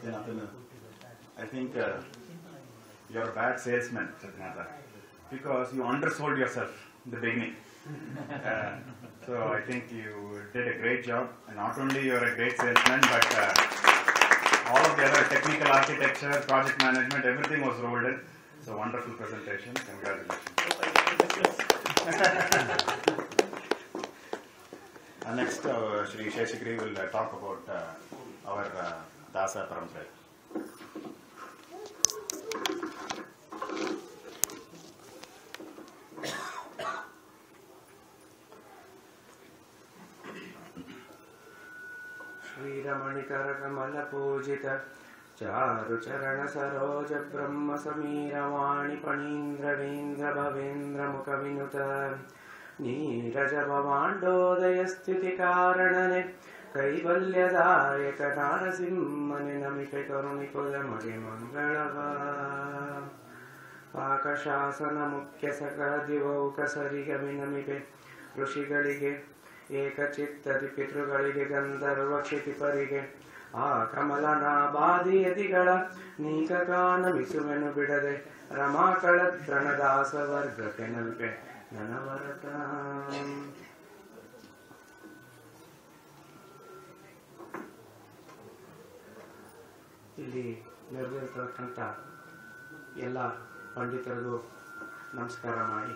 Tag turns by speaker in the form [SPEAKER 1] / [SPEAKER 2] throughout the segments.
[SPEAKER 1] Satyanathana, I think uh, you're a bad salesman, Satyanathana, because you undersold yourself in the beginning. Uh, so I think you did a great job. And not only you're a great salesman, but uh, all of the other technical architecture, project management, everything was rolled in. So wonderful presentation. Congratulations. Uh, next, uh, Shri Sheshagiri will uh, talk about uh, our uh, Dasa Parampara.
[SPEAKER 2] श्रीरमणिकरकमलपूजित चारुचरण ब्रह्म समीरवाणि फणीन्द्रवीन्द्र भवेन्द्र मुखविनुत नीरज भवाण्डोदयस्थितिकारणने कैवल्यदायक नारसिंहनि नमिके करुणिकुल मगे मङ्गलव ಪಾಕಶಾಸನ ಮುಖ್ಯ ಸಕಲ ದಿವೌಕಸರಿಗೆ ವಿನಮಿಗೆ ಋಷಿಗಳಿಗೆ ಏಕಚಿತ್ತದಿ ಪಿತೃಗಳಿಗೆ ಗಂಧರ್ವ ಕ್ಷಿತಿಪರಿಗೆ ಆ ಕಮಲನಾಭಾದಿಯತಿಗಳ ನೀಕಕಾನ ವಿಸುವೆನು ಬಿಡದೆ ರಮಾಕಳ ತ್ರಣದಾಸ ವರ್ಗಕ್ಕೆ ನಲ್ಪೆ ನನವರತ ಇಲ್ಲಿ ನೆರವೇರ್ತಕ್ಕಂಥ ಎಲ್ಲ ಪಂಡಿತರಿಗೂ ನಮಸ್ಕಾರ ಮಾಡಿ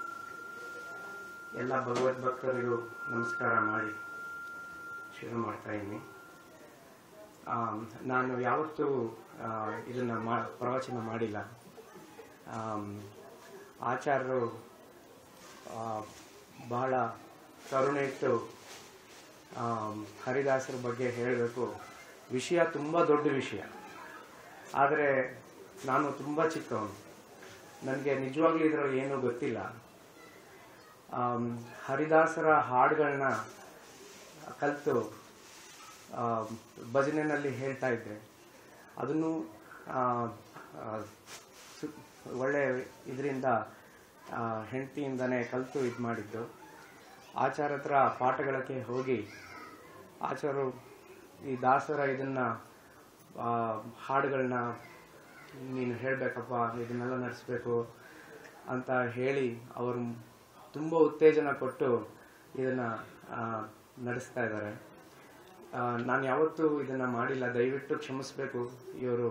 [SPEAKER 2] ಎಲ್ಲ ಭಗವದ್ ಭಕ್ತರಿಗೂ ನಮಸ್ಕಾರ ಮಾಡಿ ಶುರು ಮಾಡ್ತಾ ಇದ್ದೀನಿ ಆಮ್, ನಾನು ಯಾವತ್ತೂ ಆ, ಇದನ್ನ ಮಾ ಪ್ರವಚನ ಮಾಡಿಲ್ಲ ಆಮ್, ಆಚಾರ್ಯರು ಆ, ಬಹಳ ಕರುಣೆ ಇಟ್ಟು ಆಮ್, ಹರಿದಾಸರ ಬಗ್ಗೆ ಹೇಳಬೇಕು ವಿಷಯ ತುಂಬ ದೊಡ್ಡ ವಿಷಯ ಆದರೆ ನಾನು ತುಂಬ ಚಿಕ್ಕವನು ನನಗೆ ನಿಜವಾಗ್ಲೂ ಇದರಲ್ಲಿ ಏನೂ ಗೊತ್ತಿಲ್ಲ ಆಮ್, ಹರಿದಾಸರ ಹಾಡುಗಳನ್ನ ಕಲಿತು ಭಜನೆಯಲ್ಲಿ ಹೇಳ್ತಾ ಇದ್ದೆ ಅದನ್ನು ಆ, ಆ, ಸು- ಒಳ್ಳೆ ಇದರಿಂದ ಹೆಂಡತಿಯಿಂದನೇ ಕಲಿತು ಇದು ಮಾಡಿದ್ದು ಆಚಾರ ಹತ್ರ ಪಾಠಗಳಿಗೆ ಹೋಗಿ ಆಚಾರ್ಯರು ಈ ದಾಸರ ಇದನ್ನ ಆ, ಹಾಡುಗಳನ್ನ ನೀನು ಹೇಳಬೇಕಪ್ಪ ಇದನ್ನೆಲ್ಲ ನಡೆಸ್ಬೇಕು ಅಂತ ಹೇಳಿ ಅವರು ತುಂಬ ಉತ್ತೇಜನ ಕೊಟ್ಟು ಇದನ್ನು ನಡೆಸ್ತಾ ಇದ್ದಾರೆ ನಾನು ಯಾವತ್ತೂ ಇದನ್ನು ಮಾಡಿಲ್ಲ ದಯವಿಟ್ಟು ಕ್ಷಮಿಸಬೇಕು ಇವರು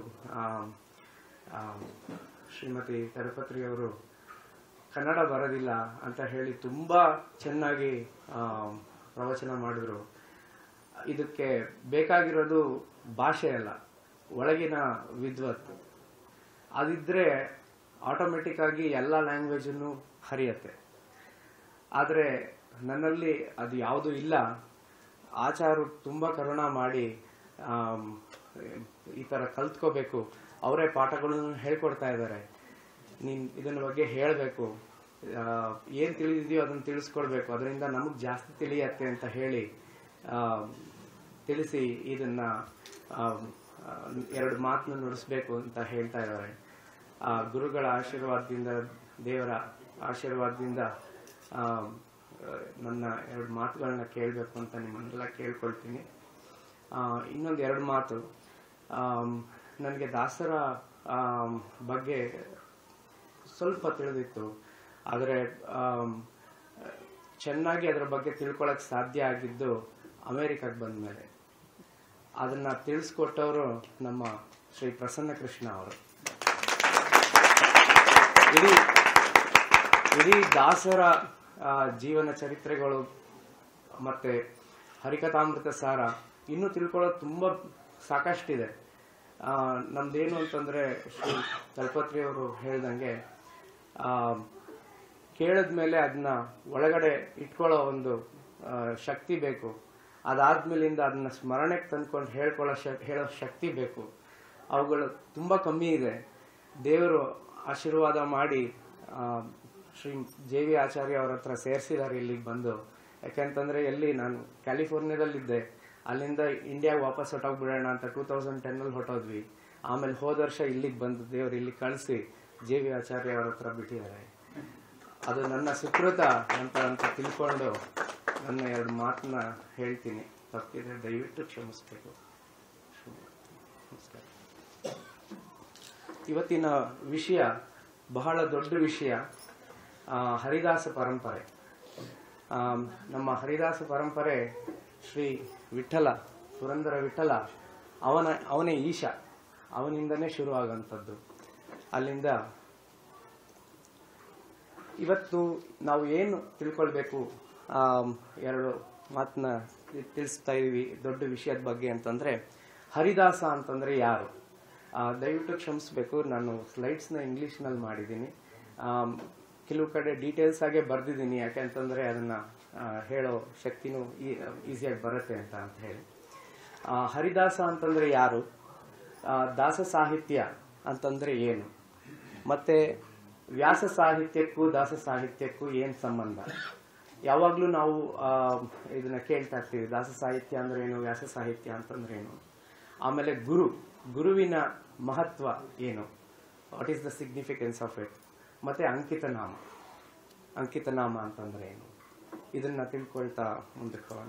[SPEAKER 2] ಶ್ರೀಮತಿ ತರಪತ್ರಿ ಅವರು ಕನ್ನಡ ಬರೋದಿಲ್ಲ ಅಂತ ಹೇಳಿ ತುಂಬ ಚೆನ್ನಾಗಿ ಆ, ಪ್ರವಚನ ಮಾಡಿದ್ರು ಇದಕ್ಕೆ ಬೇಕಾಗಿರೋದು ಭಾಷೆ ಅಲ್ಲ ಒಳಗಿನ ವಿದ್ವತ್ ಅದಿದ್ರೆ ಆಟೋಮೆಟಿಕ್ ಆಗಿ ಎಲ್ಲ ಲ್ಯಾಂಗ್ವೇಜನ್ನು ಹರಿಯತ್ತೆ ಆದರೆ ನನ್ನಲ್ಲಿ ಅದು ಯಾವುದೂ ಇಲ್ಲ ಆಚಾರ್ಯರು ತುಂಬ ಕರುಣ ಮಾಡಿ ಆಮ್, ಈ ಥರ ಕಲ್ತ್ಕೋಬೇಕು ಅವರೇ ಪಾಠಗಳನ್ನು ಹೇಳ್ಕೊಡ್ತಾ ಇದ್ದಾರೆ ನೀನು ಇದನ್ನ ಬಗ್ಗೆ ಹೇಳಬೇಕು ಏನು ತಿಳಿದಿದೆಯೋ ಅದನ್ನು ತಿಳಿಸ್ಕೊಡ್ಬೇಕು ಅದರಿಂದ ನಮಗೆ ಜಾಸ್ತಿ ತಿಳಿಯತ್ತೆ ಅಂತ ಹೇಳಿ ಆ, ತಿಳಿಸಿ ಇದನ್ನ ಆ, ಆ, ಎರಡು ಮಾತನ್ನ ನುಡಿಸ್ಬೇಕು ಅಂತ ಹೇಳ್ತಾ ಇದ್ದಾರೆ ಆ ಗುರುಗಳ ಆಶೀರ್ವಾದದಿಂದ ದೇವರ ಆಶೀರ್ವಾದದಿಂದ ಆ, ನನ್ನ ಎರಡು ಮಾತುಗಳನ್ನ ಕೇಳಬೇಕು ಅಂತ ನಿಮ್ಮನ್ನೆಲ್ಲ ಕೇಳ್ಕೊಳ್ತೀನಿ ಆ, ಇನ್ನೊಂದು ಎರಡು ಮಾತು ನನಗೆ ದಾಸರ ಆಮ್, ಬಗ್ಗೆ ಸ್ವಲ್ಪ ತಿಳಿದಿತ್ತು ಆದರೆ ಆಮ್, ಚೆನ್ನಾಗಿ ಅದರ ಬಗ್ಗೆ ತಿಳ್ಕೊಳಕ್ ಸಾಧ್ಯ ಆಗಿದ್ದು ಅಮೇರಿಕಕ್ಕೆ ಬಂದ ಮೇಲೆ ಅದನ್ನ ತಿಳಿಸ್ಕೊಟ್ಟವರು ನಮ್ಮ ಶ್ರೀ ಪ್ರಸನ್ನ ಕೃಷ್ಣ ಅವರು ಇಡೀ ಇಡೀ ದಾಸರ ಆ, ಜೀವನ ಚರಿತ್ರೆಗಳು ಮತ್ತೆ ಹರಿಕಥಾಮೃತ ಸಾರ ಇನ್ನೂ ತಿಳ್ಕೊಳ್ಳೋದು ತುಂಬ ಸಾಕಷ್ಟಿದೆ ಆ, ನಮ್ದೇನು ಅಂತಂದ್ರೆ ಶ್ರೀ ತಲಪತ್ರಿ ಅವರು ಹೇಳ್ದಂಗೆ ಆ, ಕೇಳಿದ್ಮೇಲೆ ಅದನ್ನ ಒಳಗಡೆ ಇಟ್ಕೊಳ್ಳೋ ಒಂದು ಆ, ಶಕ್ತಿ ಬೇಕು ಅದಾದ್ಮೇಲಿಂದ ಅದನ್ನ ಸ್ಮರಣೆಗೆ ತಂದ್ಕೊಂಡು ಹೇಳ್ಕೊಳ್ಳೋ ಶ ಹೇಳೋ ಶಕ್ತಿ ಬೇಕು ಅವುಗಳು ತುಂಬ ಕಮ್ಮಿ ಇದೆ ದೇವರು ಆಶೀರ್ವಾದ ಮಾಡಿ ಆ, ಶ್ರೀ ಜೆ ವಿ ಆಚಾರ್ಯ ಅವ್ರ ಹತ್ರ ಸೇರಿಸಿದ್ದಾರೆ ಇಲ್ಲಿಗೆ ಬಂದು ಯಾಕೆಂತಂದ್ರೆ ಎಲ್ಲಿ ನಾನು ಕ್ಯಾಲಿಫೋರ್ನಿಯಾದಲ್ಲಿದ್ದೆ ಅಲ್ಲಿಂದ ಇಂಡಿಯಾಗೆ ವಾಪಸ್ ಹೊಟ್ಟೋಗ್ಬಿಡೋಣ ಅಂತ ಟೂ ತೌಸಂಡ್ ಟೆನ್ನಲ್ಲಿ ಹೊಟ್ಟೋದ್ವಿ ಆಮೇಲೆ ಹೋದ ವರ್ಷ ಇಲ್ಲಿಗೆ ಬಂದು ದೇವ್ರು ಇಲ್ಲಿ ಕಳಿಸಿ ಜೆ ವಿ ಆಚಾರ್ಯ ಅವ್ರ ಹತ್ರ ಬಿಟ್ಟಿದ್ದಾರೆ ಅದು ನನ್ನ ಸುಕೃತ ಅಂತ ಅಂತ ತಿಳ್ಕೊಂಡು ನನ್ನ ಎರಡು ಮಾತನ್ನ ಹೇಳ್ತೀನಿ ತಪ್ಪಿದ್ರೆ ದಯವಿಟ್ಟು ಕ್ಷಮಿಸ್ಬೇಕು ನಮಸ್ಕಾರ ಇವತ್ತಿನ ವಿಷಯ ಬಹಳ ದೊಡ್ಡ ವಿಷಯ ಆ, ಹರಿದಾಸ ಪರಂಪರೆ ಆ, ನಮ್ಮ ಹರಿದಾಸ ಪರಂಪರೆ ಶ್ರೀ ವಿಠಲ ಪುರಂದರ ವಿಠಲ ಅವನ ಅವನೇ ಈಶ ಅವನಿಂದನೇ ಶುರುವಾಗಂಥದ್ದು ಅಲ್ಲಿಂದ ಇವತ್ತು ನಾವು ಏನು ತಿಳ್ಕೊಳ್ಬೇಕು ಆ, ಎರಡು ಮಾತನ್ನ ತಿ- ತಿಳಿಸ್ತಾ ಇದೀವಿ ದೊಡ್ಡ ವಿಷಯದ ಬಗ್ಗೆ ಅಂತಂದ್ರೆ ಹರಿದಾಸ ಅಂತಂದ್ರೆ ಯಾರು ಆ, ದಯವಿಟ್ಟು ಕ್ಷಮಿಸ್ಬೇಕು ನಾನು ಸ್ಲೈಡ್ಸ್ನ ಇಂಗ್ಲೀಷ್ನಲ್ಲಿ ಮಾಡಿದ್ದೀನಿ ಆಮ್, ಕೆಲವು ಕಡೆ ಡೀಟೇಲ್ಸ್ ಆಗೇ ಬರೆದಿದ್ದೀನಿ ಯಾಕೆ ಅಂತಂದ್ರೆ ಅದನ್ನ ಆ, ಹೇಳೋ ಶಕ್ತಿನೂ ಈಸಿಯಾಗಿ ಬರುತ್ತೆ ಅಂತ ಅಂತ ಹೇಳಿ ಆ, ಹರಿದಾಸ ಅಂತಂದ್ರೆ ಯಾರು ಆ, ದಾಸ ಸಾಹಿತ್ಯ ಅಂತಂದ್ರೆ ಏನು ಮತ್ತೆ ವ್ಯಾಸ ಸಾಹಿತ್ಯಕ್ಕೂ ದಾಸ ಸಾಹಿತ್ಯಕ್ಕೂ ಏನ್ ಸಂಬಂಧ ಯಾವಾಗ್ಲೂ ನಾವು ಆ, ಇದನ್ನ ಕೇಳ್ತಾ ಇರ್ತೀವಿ ದಾಸ ಸಾಹಿತ್ಯ ಅಂದ್ರೆ ಏನು ವ್ಯಾಸ ಸಾಹಿತ್ಯ ಅಂತಂದ್ರೆ ಏನು ಆಮೇಲೆ ಗುರು ಗುರುವಿನ ಮಹತ್ವ ಏನು what is the significance of it ಮತ್ತೆ ಅಂಕಿತ ನಾಮ ಅಂಕಿತ ನಾಮ ಅಂತಂದ್ರೆ ಏನು ಇದನ್ನ ತಿಳ್ಕೊಳ್ತಾ ಮುಂದಕ್ಕೆ ಹೋಗೋಣ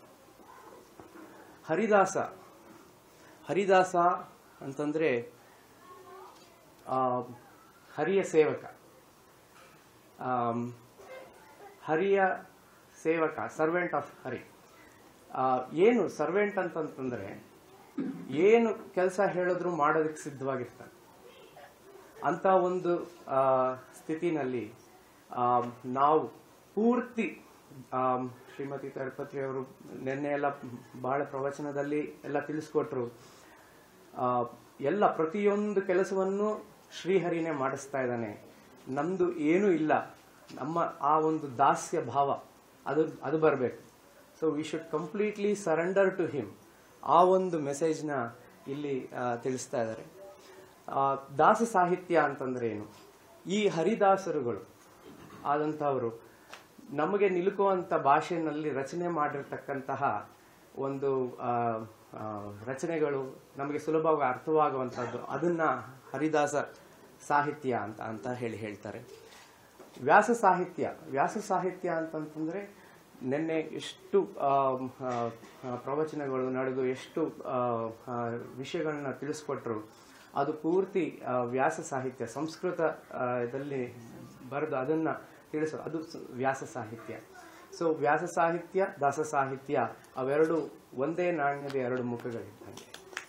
[SPEAKER 2] ಹರಿದಾಸ ಹರಿದಾಸ ಅಂತಂದ್ರೆ ಆ, ಹರಿಯ ಸೇವಕ ಆಮ್, ಹರಿಯ ಸೇವಕ ಸರ್ವೆಂಟ್ ಆಫ್ ಹರಿ ಆ, ಏನು ಸರ್ವೆಂಟ್ ಅಂತಂತಂದ್ರೆ ಏನು ಕೆಲಸ ಹೇಳಿದ್ರು ಮಾಡೋದಕ್ಕೆ ಸಿದ್ಧವಾಗಿರ್ತಾನೆ ಅಂತ ಒಂದು ಆ, ಸ್ಥಿತಿನಲ್ಲಿ ಆಮ್, ನಾವು ಪೂರ್ತಿ ಆಮ್, ಶ್ರೀಮತಿ ತಳಪತಿ ಅವರು ನಿನ್ನೆ ಎಲ್ಲ ಬಹಳ ಪ್ರವಚನದಲ್ಲಿ ಎಲ್ಲ ತಿಳಿಸ್ಕೊಟ್ರು ಆ, ಎಲ್ಲ ಪ್ರತಿಯೊಂದು ಕೆಲಸವನ್ನು ಶ್ರೀಹರಿನೇ ಮಾಡಿಸ್ತಾ ಇದ್ದಾನೆ ನಮ್ದು ಏನೂ ಇಲ್ಲ ನಮ್ಮ ಆ ಒಂದು ದಾಸ್ಯ ಭಾವ ಅದು ಅದು ಬರಬೇಕು so we should completely surrender to him ಆ ಒಂದು ಮೆಸೇಜ್ನ ಇಲ್ಲಿ ಆ, ತಿಳಿಸ್ತಾ ಇದ್ದಾರೆ ಆ, ದಾಸ ಸಾಹಿತ್ಯ ಅಂತಂದ್ರೆ ಏನು ಈ ಹರಿದಾಸರುಗಳು ಆದಂಥವರು ನಮಗೆ ನಿಲುಕುವಂತ ಭಾಷೆಯಲ್ಲಿ ರಚನೆ ಮಾಡಿರ್ತಕ್ಕಂತಹ ಒಂದು ಆ, ಆ, ರಚನೆಗಳು ನಮಗೆ ಸುಲಭವಾಗಿ ಅರ್ಥವಾಗುವಂಥದ್ದು ಅದನ್ನ ಹರಿದಾಸ ಸಾಹಿತ್ಯ ಅಂತ ಅಂತ ಹೇಳಿ ಹೇಳ್ತಾರೆ ವ್ಯಾಸ ಸಾಹಿತ್ಯ ವ್ಯಾಸ ಸಾಹಿತ್ಯ ಅಂತಂತಂದ್ರೆ ನಿನ್ನೆ ಎಷ್ಟು ಆ, ಆ, ಆ, ಪ್ರವಚನಗಳು ನಡೆದು ಎಷ್ಟು ಆ, ಆ, ವಿಷಯಗಳನ್ನ ತಿಳಿಸ್ಕೊಟ್ರು ಅದು ಪೂರ್ತಿ ಆ, ವ್ಯಾಸ ಸಾಹಿತ್ಯ ಸಂಸ್ಕೃತ ಆ, ದಲ್ಲಿ ಬರೆದು ಅದನ್ನ ತಿಳಿಸೋ ಅದು ಸ- ವ್ಯಾಸ ಸಾಹಿತ್ಯ ಸೊ ವ್ಯಾಸ ಸಾಹಿತ್ಯ ದಾಸ ಸಾಹಿತ್ಯ ಅವೆರಡು ಒಂದೇ ನಾಣ್ಯದ ಎರಡು ಮುಖಗಳಿದ್ದಂಗೆ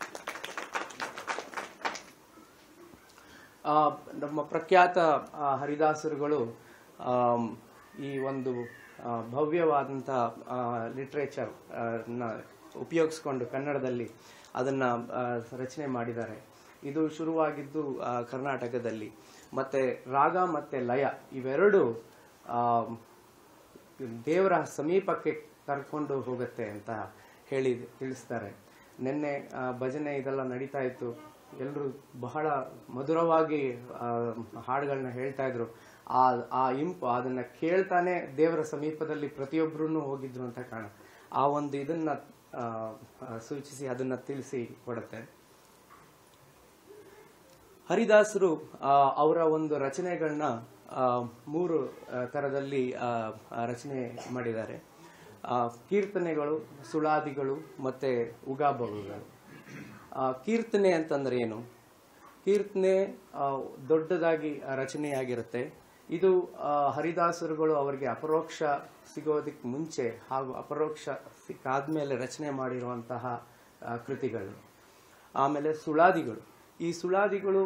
[SPEAKER 2] ಆ, ನಮ್ಮ ಪ್ರಖ್ಯಾತ ಆ, ಹರಿದಾಸರುಗಳು ಆಮ್, ಈ ಒಂದು ಆ, ಭವ್ಯವಾದಂಥ ಲಿಟ್ರೇಚರ್ ನ ಉಪಯೋಗಿಸ್ಕೊಂಡು ಕನ್ನಡದಲ್ಲಿ ಅದನ್ನ ಆ, ರಚನೆ ಮಾಡಿದ್ದಾರೆ ಇದು ಶುರುವಾಗಿದ್ದು ಆ, ಕರ್ನಾಟಕದಲ್ಲಿ ಮತ್ತೆ ರಾಗ ಮತ್ತೆ ಲಯ ಇವೆರಡು ಆಮ್, ದೇವರ ಸಮೀಪಕ್ಕೆ ಕರ್ಕೊಂಡು ಹೋಗುತ್ತೆ ಅಂತ ಹೇಳಿ ತಿಳಿಸ್ತಾರೆ ನಿನ್ನೆ ಆ, ಭಜನೆ ಇದೆಲ್ಲ ನಡೀತಾ ಇತ್ತು ಎಲ್ಲರೂ ಬಹಳ ಮಧುರವಾಗಿ ಆ, ಹಾಡುಗಳನ್ನ ಹೇಳ್ತಾ ಇದ್ರು ಆ ಆ ಇಂಪು ಅದನ್ನ ಕೇಳ್ತಾನೆ ದೇವರ ಸಮೀಪದಲ್ಲಿ ಪ್ರತಿಯೊಬ್ಬರೂ ಹೋಗಿದ್ರು ಅಂತ ಕಾಣ ಆ ಒಂದು ಇದನ್ನ ಆ, ಆ, ಸೂಚಿಸಿ ಅದನ್ನ ತಿಳಿಸಿ ಕೊಡುತ್ತೆ ಹರಿದಾಸರು ಆ, ಅವರ ಒಂದು ರಚನೆಗಳನ್ನ ಆ, ಮೂರು ಆ, ತರದಲ್ಲಿ ಆ, ಆ, ರಚನೆ ಮಾಡಿದ್ದಾರೆ ಆ, ಕೀರ್ತನೆಗಳು ಸುಳಾದಿಗಳು ಮತ್ತೆ ಉಗಾಭೋಗಗಳು ಆ, ಕೀರ್ತನೆ ಅಂತಂದ್ರೆ ಏನು ಕೀರ್ತನೆ ಆ, ದೊಡ್ಡದಾಗಿ ಆ, ರಚನೆಯಾಗಿರುತ್ತೆ ಇದು ಆ, ಹರಿದಾಸರುಗಳು ಅವರಿಗೆ ಅಪರೋಕ್ಷ ಸಿಗೋದಕ್ಕೆ ಮುಂಚೆ ಹಾಗೂ ಅಪರೋಕ್ಷ ಸಿಕ್ಕಾದ್ಮೇಲೆ ರಚನೆ ಮಾಡಿರುವಂತಹ ಆ, ಕೃತಿಗಳು ಆಮೇಲೆ ಸುಳಾದಿಗಳು ಈ ಸುಳಾದಿಗಳು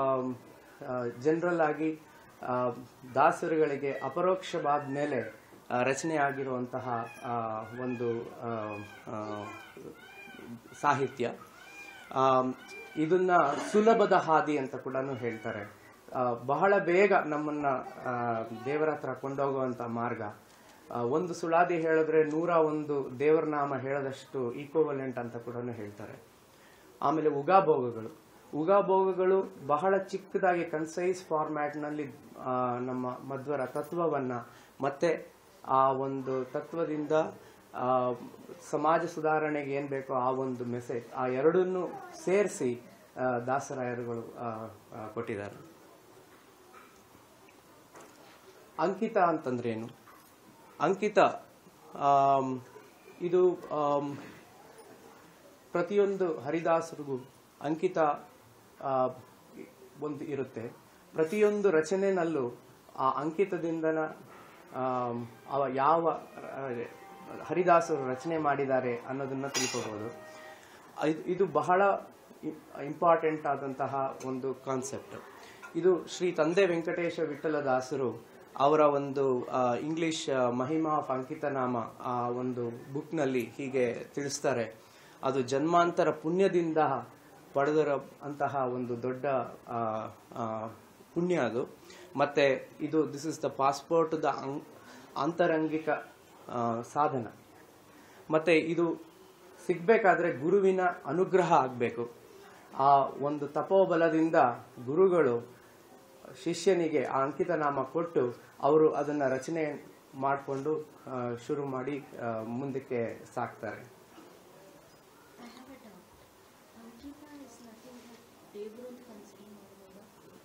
[SPEAKER 2] ಜನರಲ್ ಆಗಿ ಆ, ದಾಸರುಗಳಿಗೆ ಅಪರೋಕ್ಷವಾದ ಮೇಲೆ ಆ, ರಚನೆ ಆಗಿರುವಂತಹ ಆ, ಒಂದು ಆ, ಆ, ಸಾಹಿತ್ಯ ಆಮ್, ಇದನ್ನ ಸುಲಭದ ಹಾದಿ ಅಂತ ಕೂಡ ಹೇಳ್ತಾರೆ ಆ, ಬಹಳ ಬೇಗ ನಮ್ಮನ್ನ ಆ, ದೇವರ ಹತ್ರ ಕೊಂಡೋಗುವಂತ ಮಾರ್ಗ ಆ, ಒಂದು ಸುಳಾದಿ ಹೇಳಿದ್ರೆ ನೂರ ಒಂದು ದೇವರ ನಾಮ ಹೇಳದಷ್ಟು ಈಕ್ವಲೆಂಟ್ ಅಂತ ಕೂಡ ಹೇಳ್ತಾರೆ ಆಮೇಲೆ ಉಗಾಭೋಗಗಳು ಉಗಾಭೋಗಗಳು ಬಹಳ ಚಿಕ್ಕದಾಗಿ ಕನ್ಸೈಸ್ ಫಾರ್ಮ್ಯಾಟ್ನಲ್ಲಿ ನಮ್ಮ ಮಧ್ವರ ತತ್ವವನ್ನ ಮತ್ತೆ ಆ ಒಂದು ತತ್ವದಿಂದ ಆ, ಸಮಾಜ ಸುಧಾರಣೆಗೆ ಏನ್ ಬೇಕೋ ಆ ಒಂದು ಮೆಸೇಜ್ ಆ ಎರಡನ್ನೂ ಸೇರಿಸಿ ದಾಸರಾಯರುಗಳು ಆ, ಆ, ಕೊಟ್ಟಿದ್ದಾರೆ ಅಂಕಿತ ಅಂತಂದ್ರೇನು ಅಂಕಿತ ಆಮ್, ಇದು ಆಮ್, ಪ್ರತಿಯೊಂದು ಹರಿದಾಸರಿಗೂ ಅಂಕಿತ ಆ, ಒಂದು ಇರುತ್ತೆ ಪ್ರತಿಯೊಂದು ರಚನೆನಲ್ಲೂ ಆ ಅಂಕಿತದಿಂದನ ಆಮ್, ಅವ ಯಾವ ಆ, ಹರಿದಾಸರು ರಚನೆ ಮಾಡಿದ್ದಾರೆ ಅನ್ನೋದನ್ನ ತಿಳ್ಕೋಬಹುದು ಇದು- ಇದು ಬಹಳ ಇಂಪಾರ್ಟೆಂಟ್ ಆದಂತಹ ಒಂದು ಕಾನ್ಸೆಪ್ಟ್ ಇದು ಶ್ರೀ ತಂದೆ ವೆಂಕಟೇಶ ವಿಠಲದಾಸರು ಅವರ ಒಂದು ಆ, ಇಂಗ್ಲಿಷ್ ಆ, ಮಹಿಮಾ ಆಫ್ ಅಂಕಿತನಾಮ ಆ ಒಂದು ಬುಕ್ನಲ್ಲಿ ಹೀಗೆ ತಿಳಿಸ್ತಾರೆ ಅದು ಜನ್ಮಾಂತರ ಪುಣ್ಯದಿಂದ ಪಡೆದಿರೋ ಅಂತಹ ಒಂದು ದೊಡ್ಡ ಆ, ಆ, ಪುಣ್ಯ ಅದು ಮತ್ತೆ ಇದು this is the passport the ಆಂತರಂಗಿಕ ಆ, ಸಾಧನ ಮತ್ತೆ ಇದು ಸಿಗ್ಬೇಕಾದ್ರೆ ಗುರುವಿನ ಅನುಗ್ರಹ ಆಗಬೇಕು ಆ ಒಂದು ತಪೋಬಲದಿಂದ ಗುರುಗಳು ಶಿಷ್ಯನಿಗೆ ಆ ಅಂಕಿತನಾಮ ಕೊಟ್ಟು ಅವರು ಅದನ್ನ ರಚನೆ ಮಾಡಿಕೊಂಡು ಶುರು ಮಾಡಿ ಆ, ಮುಂದಕ್ಕೆ ಸಾಕ್ತಾರೆ
[SPEAKER 3] I have a doubt. Ankita is nothing but ದೇವರು ಅಂತ ಕನ್ಸಿಡರ್ ಮಾಡ್ಬೋದಾ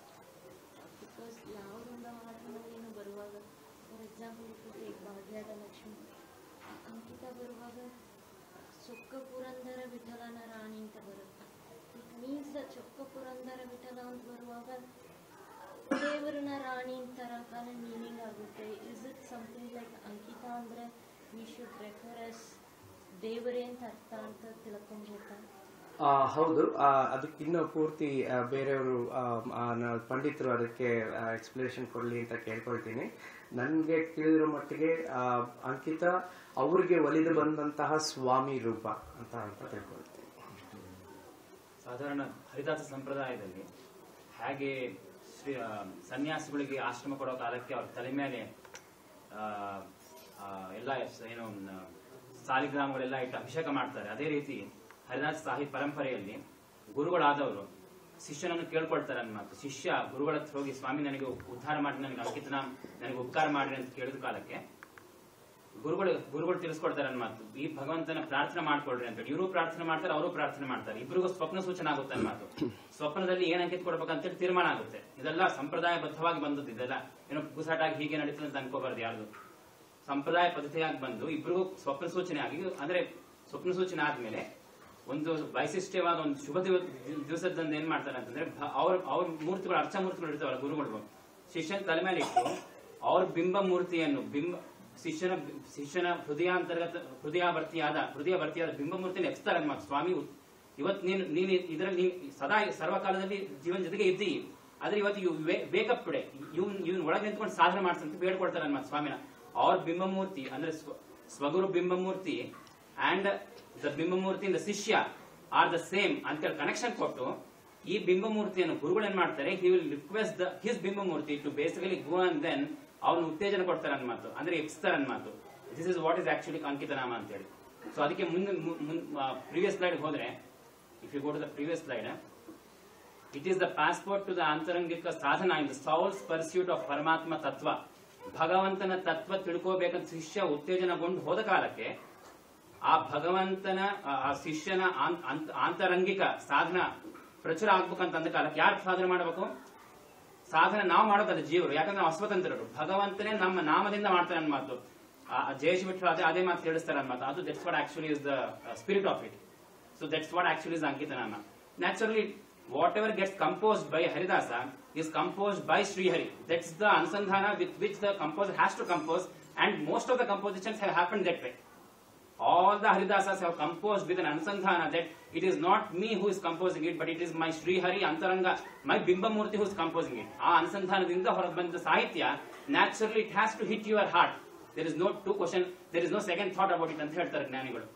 [SPEAKER 3] ಬಿಕಾಸ್ ಯಾವುದೊಂದು ಹಾಡಿನಲ್ಲೇನು ಬರುವಾಗ ಫಾರ್ ಎಕ್ಸಾಂಪಲ್ ಟೇಕ್ ಭಾಗ್ಯದ ಲಕ್ಷ್ಮಿ ಆ ಅಂಕಿತ ಬರುವಾಗ ಚೊಕ್ಕ ಪುರಂದರ ವಿಠಲನ ರಾಣಿ ಅಂತ ಬರುತ್ತೆ ಇಟ್ ಮೀನ್ಸ್ ದ ಚೊಕ್ಕ ಪುರಂದರ ವಿಠಲ ಅಂತ ಬರುವಾಗ ದೇವರನ ರಾಣಿ ತರ ಕಾಲ ಮೀನಿಂಗ್ ಆಗುತ್ತೆ ಇಸ್ ಇಟ್ ಸಮಥಿಂಗ್ ಲೈಕ್ ಅಂಕಿತ ಅಂದ್ರೆ ವಿ ಶುಡ್ ರೆಫರ್ ಎಸ್ ದೇವರೇ ಅಂತ ಅರ್ಥ ಅಂತ ತಿಳ್ಕೊಬೇಕಾ
[SPEAKER 2] ಆ, ಹೌದು ಆ, ಅದಕ್ಕೆ ಇನ್ನೂ ಪೂರ್ತಿ ಆ, ಬೇರೆಯವರು ಆ, ಆ, ನ- ಪಂಡಿತರು ಅದಕ್ಕೆ ಎಕ್ಸ್ಪ್ಲನೇಷನ್ ಕೊಡಲಿ ಅಂತ ಕೇಳ್ಕೊಳ್ತೀನಿ ನನಗೆ ತಿಳಿದಿರೋ ಮಟ್ಟಿಗೆ ಆ, ಅಂಕಿತ ಅವ್ರಿಗೆ ಒಲಿದು ಬಂದಂತಹ ಸ್ವಾಮಿ ರೂಪ ಅಂತ ಅಂತ ತಿಳ್ಕೊಳ್ತೀನಿ
[SPEAKER 4] ಸಾಧಾರಣ ಹರಿದಾಸ ಸಂಪ್ರದಾಯದಲ್ಲಿ ಹಾಗೆ ಶ್ರೀ ಆ, ಸನ್ಯಾಸಿಗಳಿಗೆ ಆಶ್ರಮ ಕೊಡೋ ಕಾಲಕ್ಕೆ ಅವ್ರ ತಲೆ ಮೇಲೆ ಆ, ಆ, ಎಲ್ಲ ಎಸ್- ಏನು ನ, ಸಾಲಿಗ್ರಾಮಗಳೆಲ್ಲ ಇಟ್ಟು ಅಭಿಷೇಕ ಮಾಡ್ತಾರೆ ಅದೇ ರೀತಿ ಹರಿದಾಸ ಸಾಹಿತ್ಯ ಪರಂಪರೆಯಲ್ಲಿ ಗುರುಗಳಾದವರು ಶಿಷ್ಯನನ್ನು ಕೇಳ್ಕೊಳ್ತಾರೆ ನನ್ನ ಮಾತು ಶಿಷ್ಯ ಗುರುಗಳ ಹತ್ರ ಹೋಗಿ ಸ್ವಾಮಿ ನನಗೆ ಉದ್ಧಾರ ಮಾಡಿ ನನಗೆ ಅಂಕಿತನ ನನಗೆ ಉಪಕಾರ ಮಾಡಿ ಅಂತ ಕೇಳಿದ ಕಾಲಕ್ಕೆ ಗುರುಗಳು ಗುರುಗಳು ತಿಳಿಸ್ಕೊಡ್ತಾರೆ ನನ್ನ ಮಾತು ಈ ಭಗವಂತನ ಪ್ರಾರ್ಥನೆ ಮಾಡ್ಕೊಳ್ರಿ ಅಂತ ಇವರು ಪ್ರಾರ್ಥನೆ ಮಾಡ್ತಾರೆ ಅವರು ಪ್ರಾರ್ಥನೆ ಮಾಡ್ತಾರೆ ಇಬ್ಬರಿಗೂ ಸ್ವಪ್ನ ಸೂಚನೆ ಆಗುತ್ತೆ ನನ್ನ ಮಾತು ಸ್ವಪ್ನದಲ್ಲಿ ಏನ್ ಅಂಕಿತ ಕೊಡ್ಬೇಕಂತೇಳಿ ತೀರ್ಮಾನ ಆಗುತ್ತೆ ಇದೆಲ್ಲ ಸಂಪ್ರದಾಯಬದ್ಧವಾಗಿ ಬಂದದ್ದು ಇದೆಲ್ಲ ಏನೋ ಪುಸಾಟಾಗಿ ಹೀಗೆ ನಡೀತದೆ ಅಂತ ಅನ್ಕೋಬಾರ್ದು ಯಾರ್ದು ಸಂಪ್ರದಾಯ ಪದ್ಧತಿಯಾಗಿ ಬಂದು ಇಬ್ಬರಿಗೂ ಸ್ವಪ್ನ ಸೂಚನೆ ಆಗಿ ಅಂದ್ರೆ ಸ್ವಪ್ನ ಸೂಚನೆ ಆದ್ಮೇಲೆ ಒಂದು ವೈಶಿಷ್ಟ್ಯವಾದ ಒಂದು ಶುಭ ದಿವ ದಿವಸದಂದು ಏನ್ ಮಾಡ್ತಾರೆ ಅಂತಂದ್ರೆ ಭ- ಅವ್ರ ಅವ್ರ ಮೂರ್ತಿಗಳು ಅರ್ಚ ಮೂರ್ತಿಗಳು ಇರ್ತಾವಲ್ಲ ಗುರುಗಳು ಶಿಷ್ಯನ ತಲೆ ಮೇಲೆ ಇಟ್ಟು ಅವ್ರ ಬಿಂಬ ಮೂರ್ತಿಯನ್ನು ಬಿಂಬ ಶಿಷ್ಯನ ಶಿಷ್ಯನ ಹೃದಯಾಂತರ್ಗತ ಹೃದಯಾವರ್ತಿಯಾದ ಹೃದಯವರ್ತಿಯಾದ ಬಿಂಬ ಮೂರ್ತಿಯನ್ನು ಎಕ್ಸ್ತಾರೆ ನಮ್ಮ ಸ್ವಾಮಿ ಇವತ್ತು ನೀನು ನೀನು ಇದರಲ್ಲಿ ನೀನು ಸದಾ ಸರ್ವಕಾಲದಲ್ಲಿ ಜೀವನ ಜೊತೆಗೆ ಇದ್ದಿ ಆದ್ರೆ ಇವತ್ತು ಯು ವೇಕಪ್ ಟುಡೆ ಇವ್ನ್ ಇವ್ನ ಒಳಗೆ ನಿಂತ್ಕೊಂಡು ಸಾಧನೆ ಮಾಡ್ಸಂತ ಬೇಡ್ಕೊಳ್ತಾರೆ ನಮ್ಮ ಸ್ವಾಮಿನ ಅವ್ರ ಬಿಂಬಮೂರ್ತಿ ಅಂದ್ರೆ ಸ್ವ- ಸ್ವಗುರು ಬಿಂಬಮೂರ್ತಿ ಅಂಡ್ ದ ಬಿಂಬಮೂರ್ತಿ ದ ಶಿಷ್ಯ ಆರ್ ದ ಸೇಮ್ ಅಂತೇಳಿ ಕನೆಕ್ಷನ್ ಕೊಟ್ಟು ಈ ಬಿಂಬಮೂರ್ತಿಯನ್ನು ಗುರುಗಳು ಏನ್ ಮಾಡ್ತಾರೆ he will request the his ಬಿಂಬಮೂರ್ತಿ to basically go and then ಅವನು ಉತ್ತೇಜನ ಕೊಡ್ತಾರೆ ಅನ್ಮಾತು ಅಂದ್ರೆ ಎಪ್ಸ್ತಾರೆ ಅನ್ಮಾತು this is what is actually ಅಂಕಿತನಾಮ ಅಂತೇಳಿ ಸೊ ಅದಕ್ಕೆ ಮುಂದೆ ಪ್ರೀವಿಯಸ್ ಸ್ಲೈಡ್ ಹೋದ್ರೆ if you go to the previous slide it is the passport to the ಅಂತರಂಗಿಕ ಸಾಧನ in the souls pursuit of ಪರಮಾತ್ಮ ತತ್ವ ಭಗವಂತನ ತತ್ವ ತಿಳ್ಕೋಬೇಕಂತ ಶಿಷ್ಯ ಉತ್ತೇಜನಗೊಂಡು ಹೋದ ಕಾಲಕ್ಕೆ ಆ ಭಗವಂತನ ಆ- ಆ ಶಿಷ್ಯನ ಆನ್- ಆಂತ- ಆಂತರಂಗಿಕ ಸಾಧನ ಪ್ರಚುರ ಆಗ್ಬೇಕಂತ ಅಂದ ಕಾಲಕ್ಕೆ ಯಾರು ಸಾಧನೆ ಮಾಡಬೇಕು ಸಾಧನೆ ನಾವು ಮಾಡೋದಲ್ಲ ಜೀವರು ಯಾಕಂದ್ರೆ ನಾವು ಅಸ್ವತಂತ್ರರು ಭಗವಂತನೇ ನಮ್ಮ ನಾಮದಿಂದ ಮಾಡ್ತಾರೆ ನನ್ನ ಮಾತು ಜಯೇಶ್ ಬಿಟ್ಟರು ಅದೇ ಅದೇ ಮಾತು ತಿಳಿಸ್ತಾರೆ ನನ್ನ ಮಾತು ಅದು that's what actually is the spirit of it so that's what actually is ಅಂಕಿತನಾಮ naturally whatever gets composed by Haridasa is composed by Srihari. That's the Ansandhana with which the composer has to compose, and most of the compositions have happened that way. All the Haridasas have composed with an Ansandhana that it is not me who is composing it, but it is my Srihari Antaranga, my Bimbamurti who is composing it. ಆ ಅನುಸಂಧಾನದಿಂದ ಹೊರಗೆ ಬಂದ ಸಾಹಿತ್ಯ naturally it has to hit your heart there is no two question there is no second thought about it ಅಂತ ಹೇಳ್ತಾರೆ ಜ್ಞಾನಿಗಳು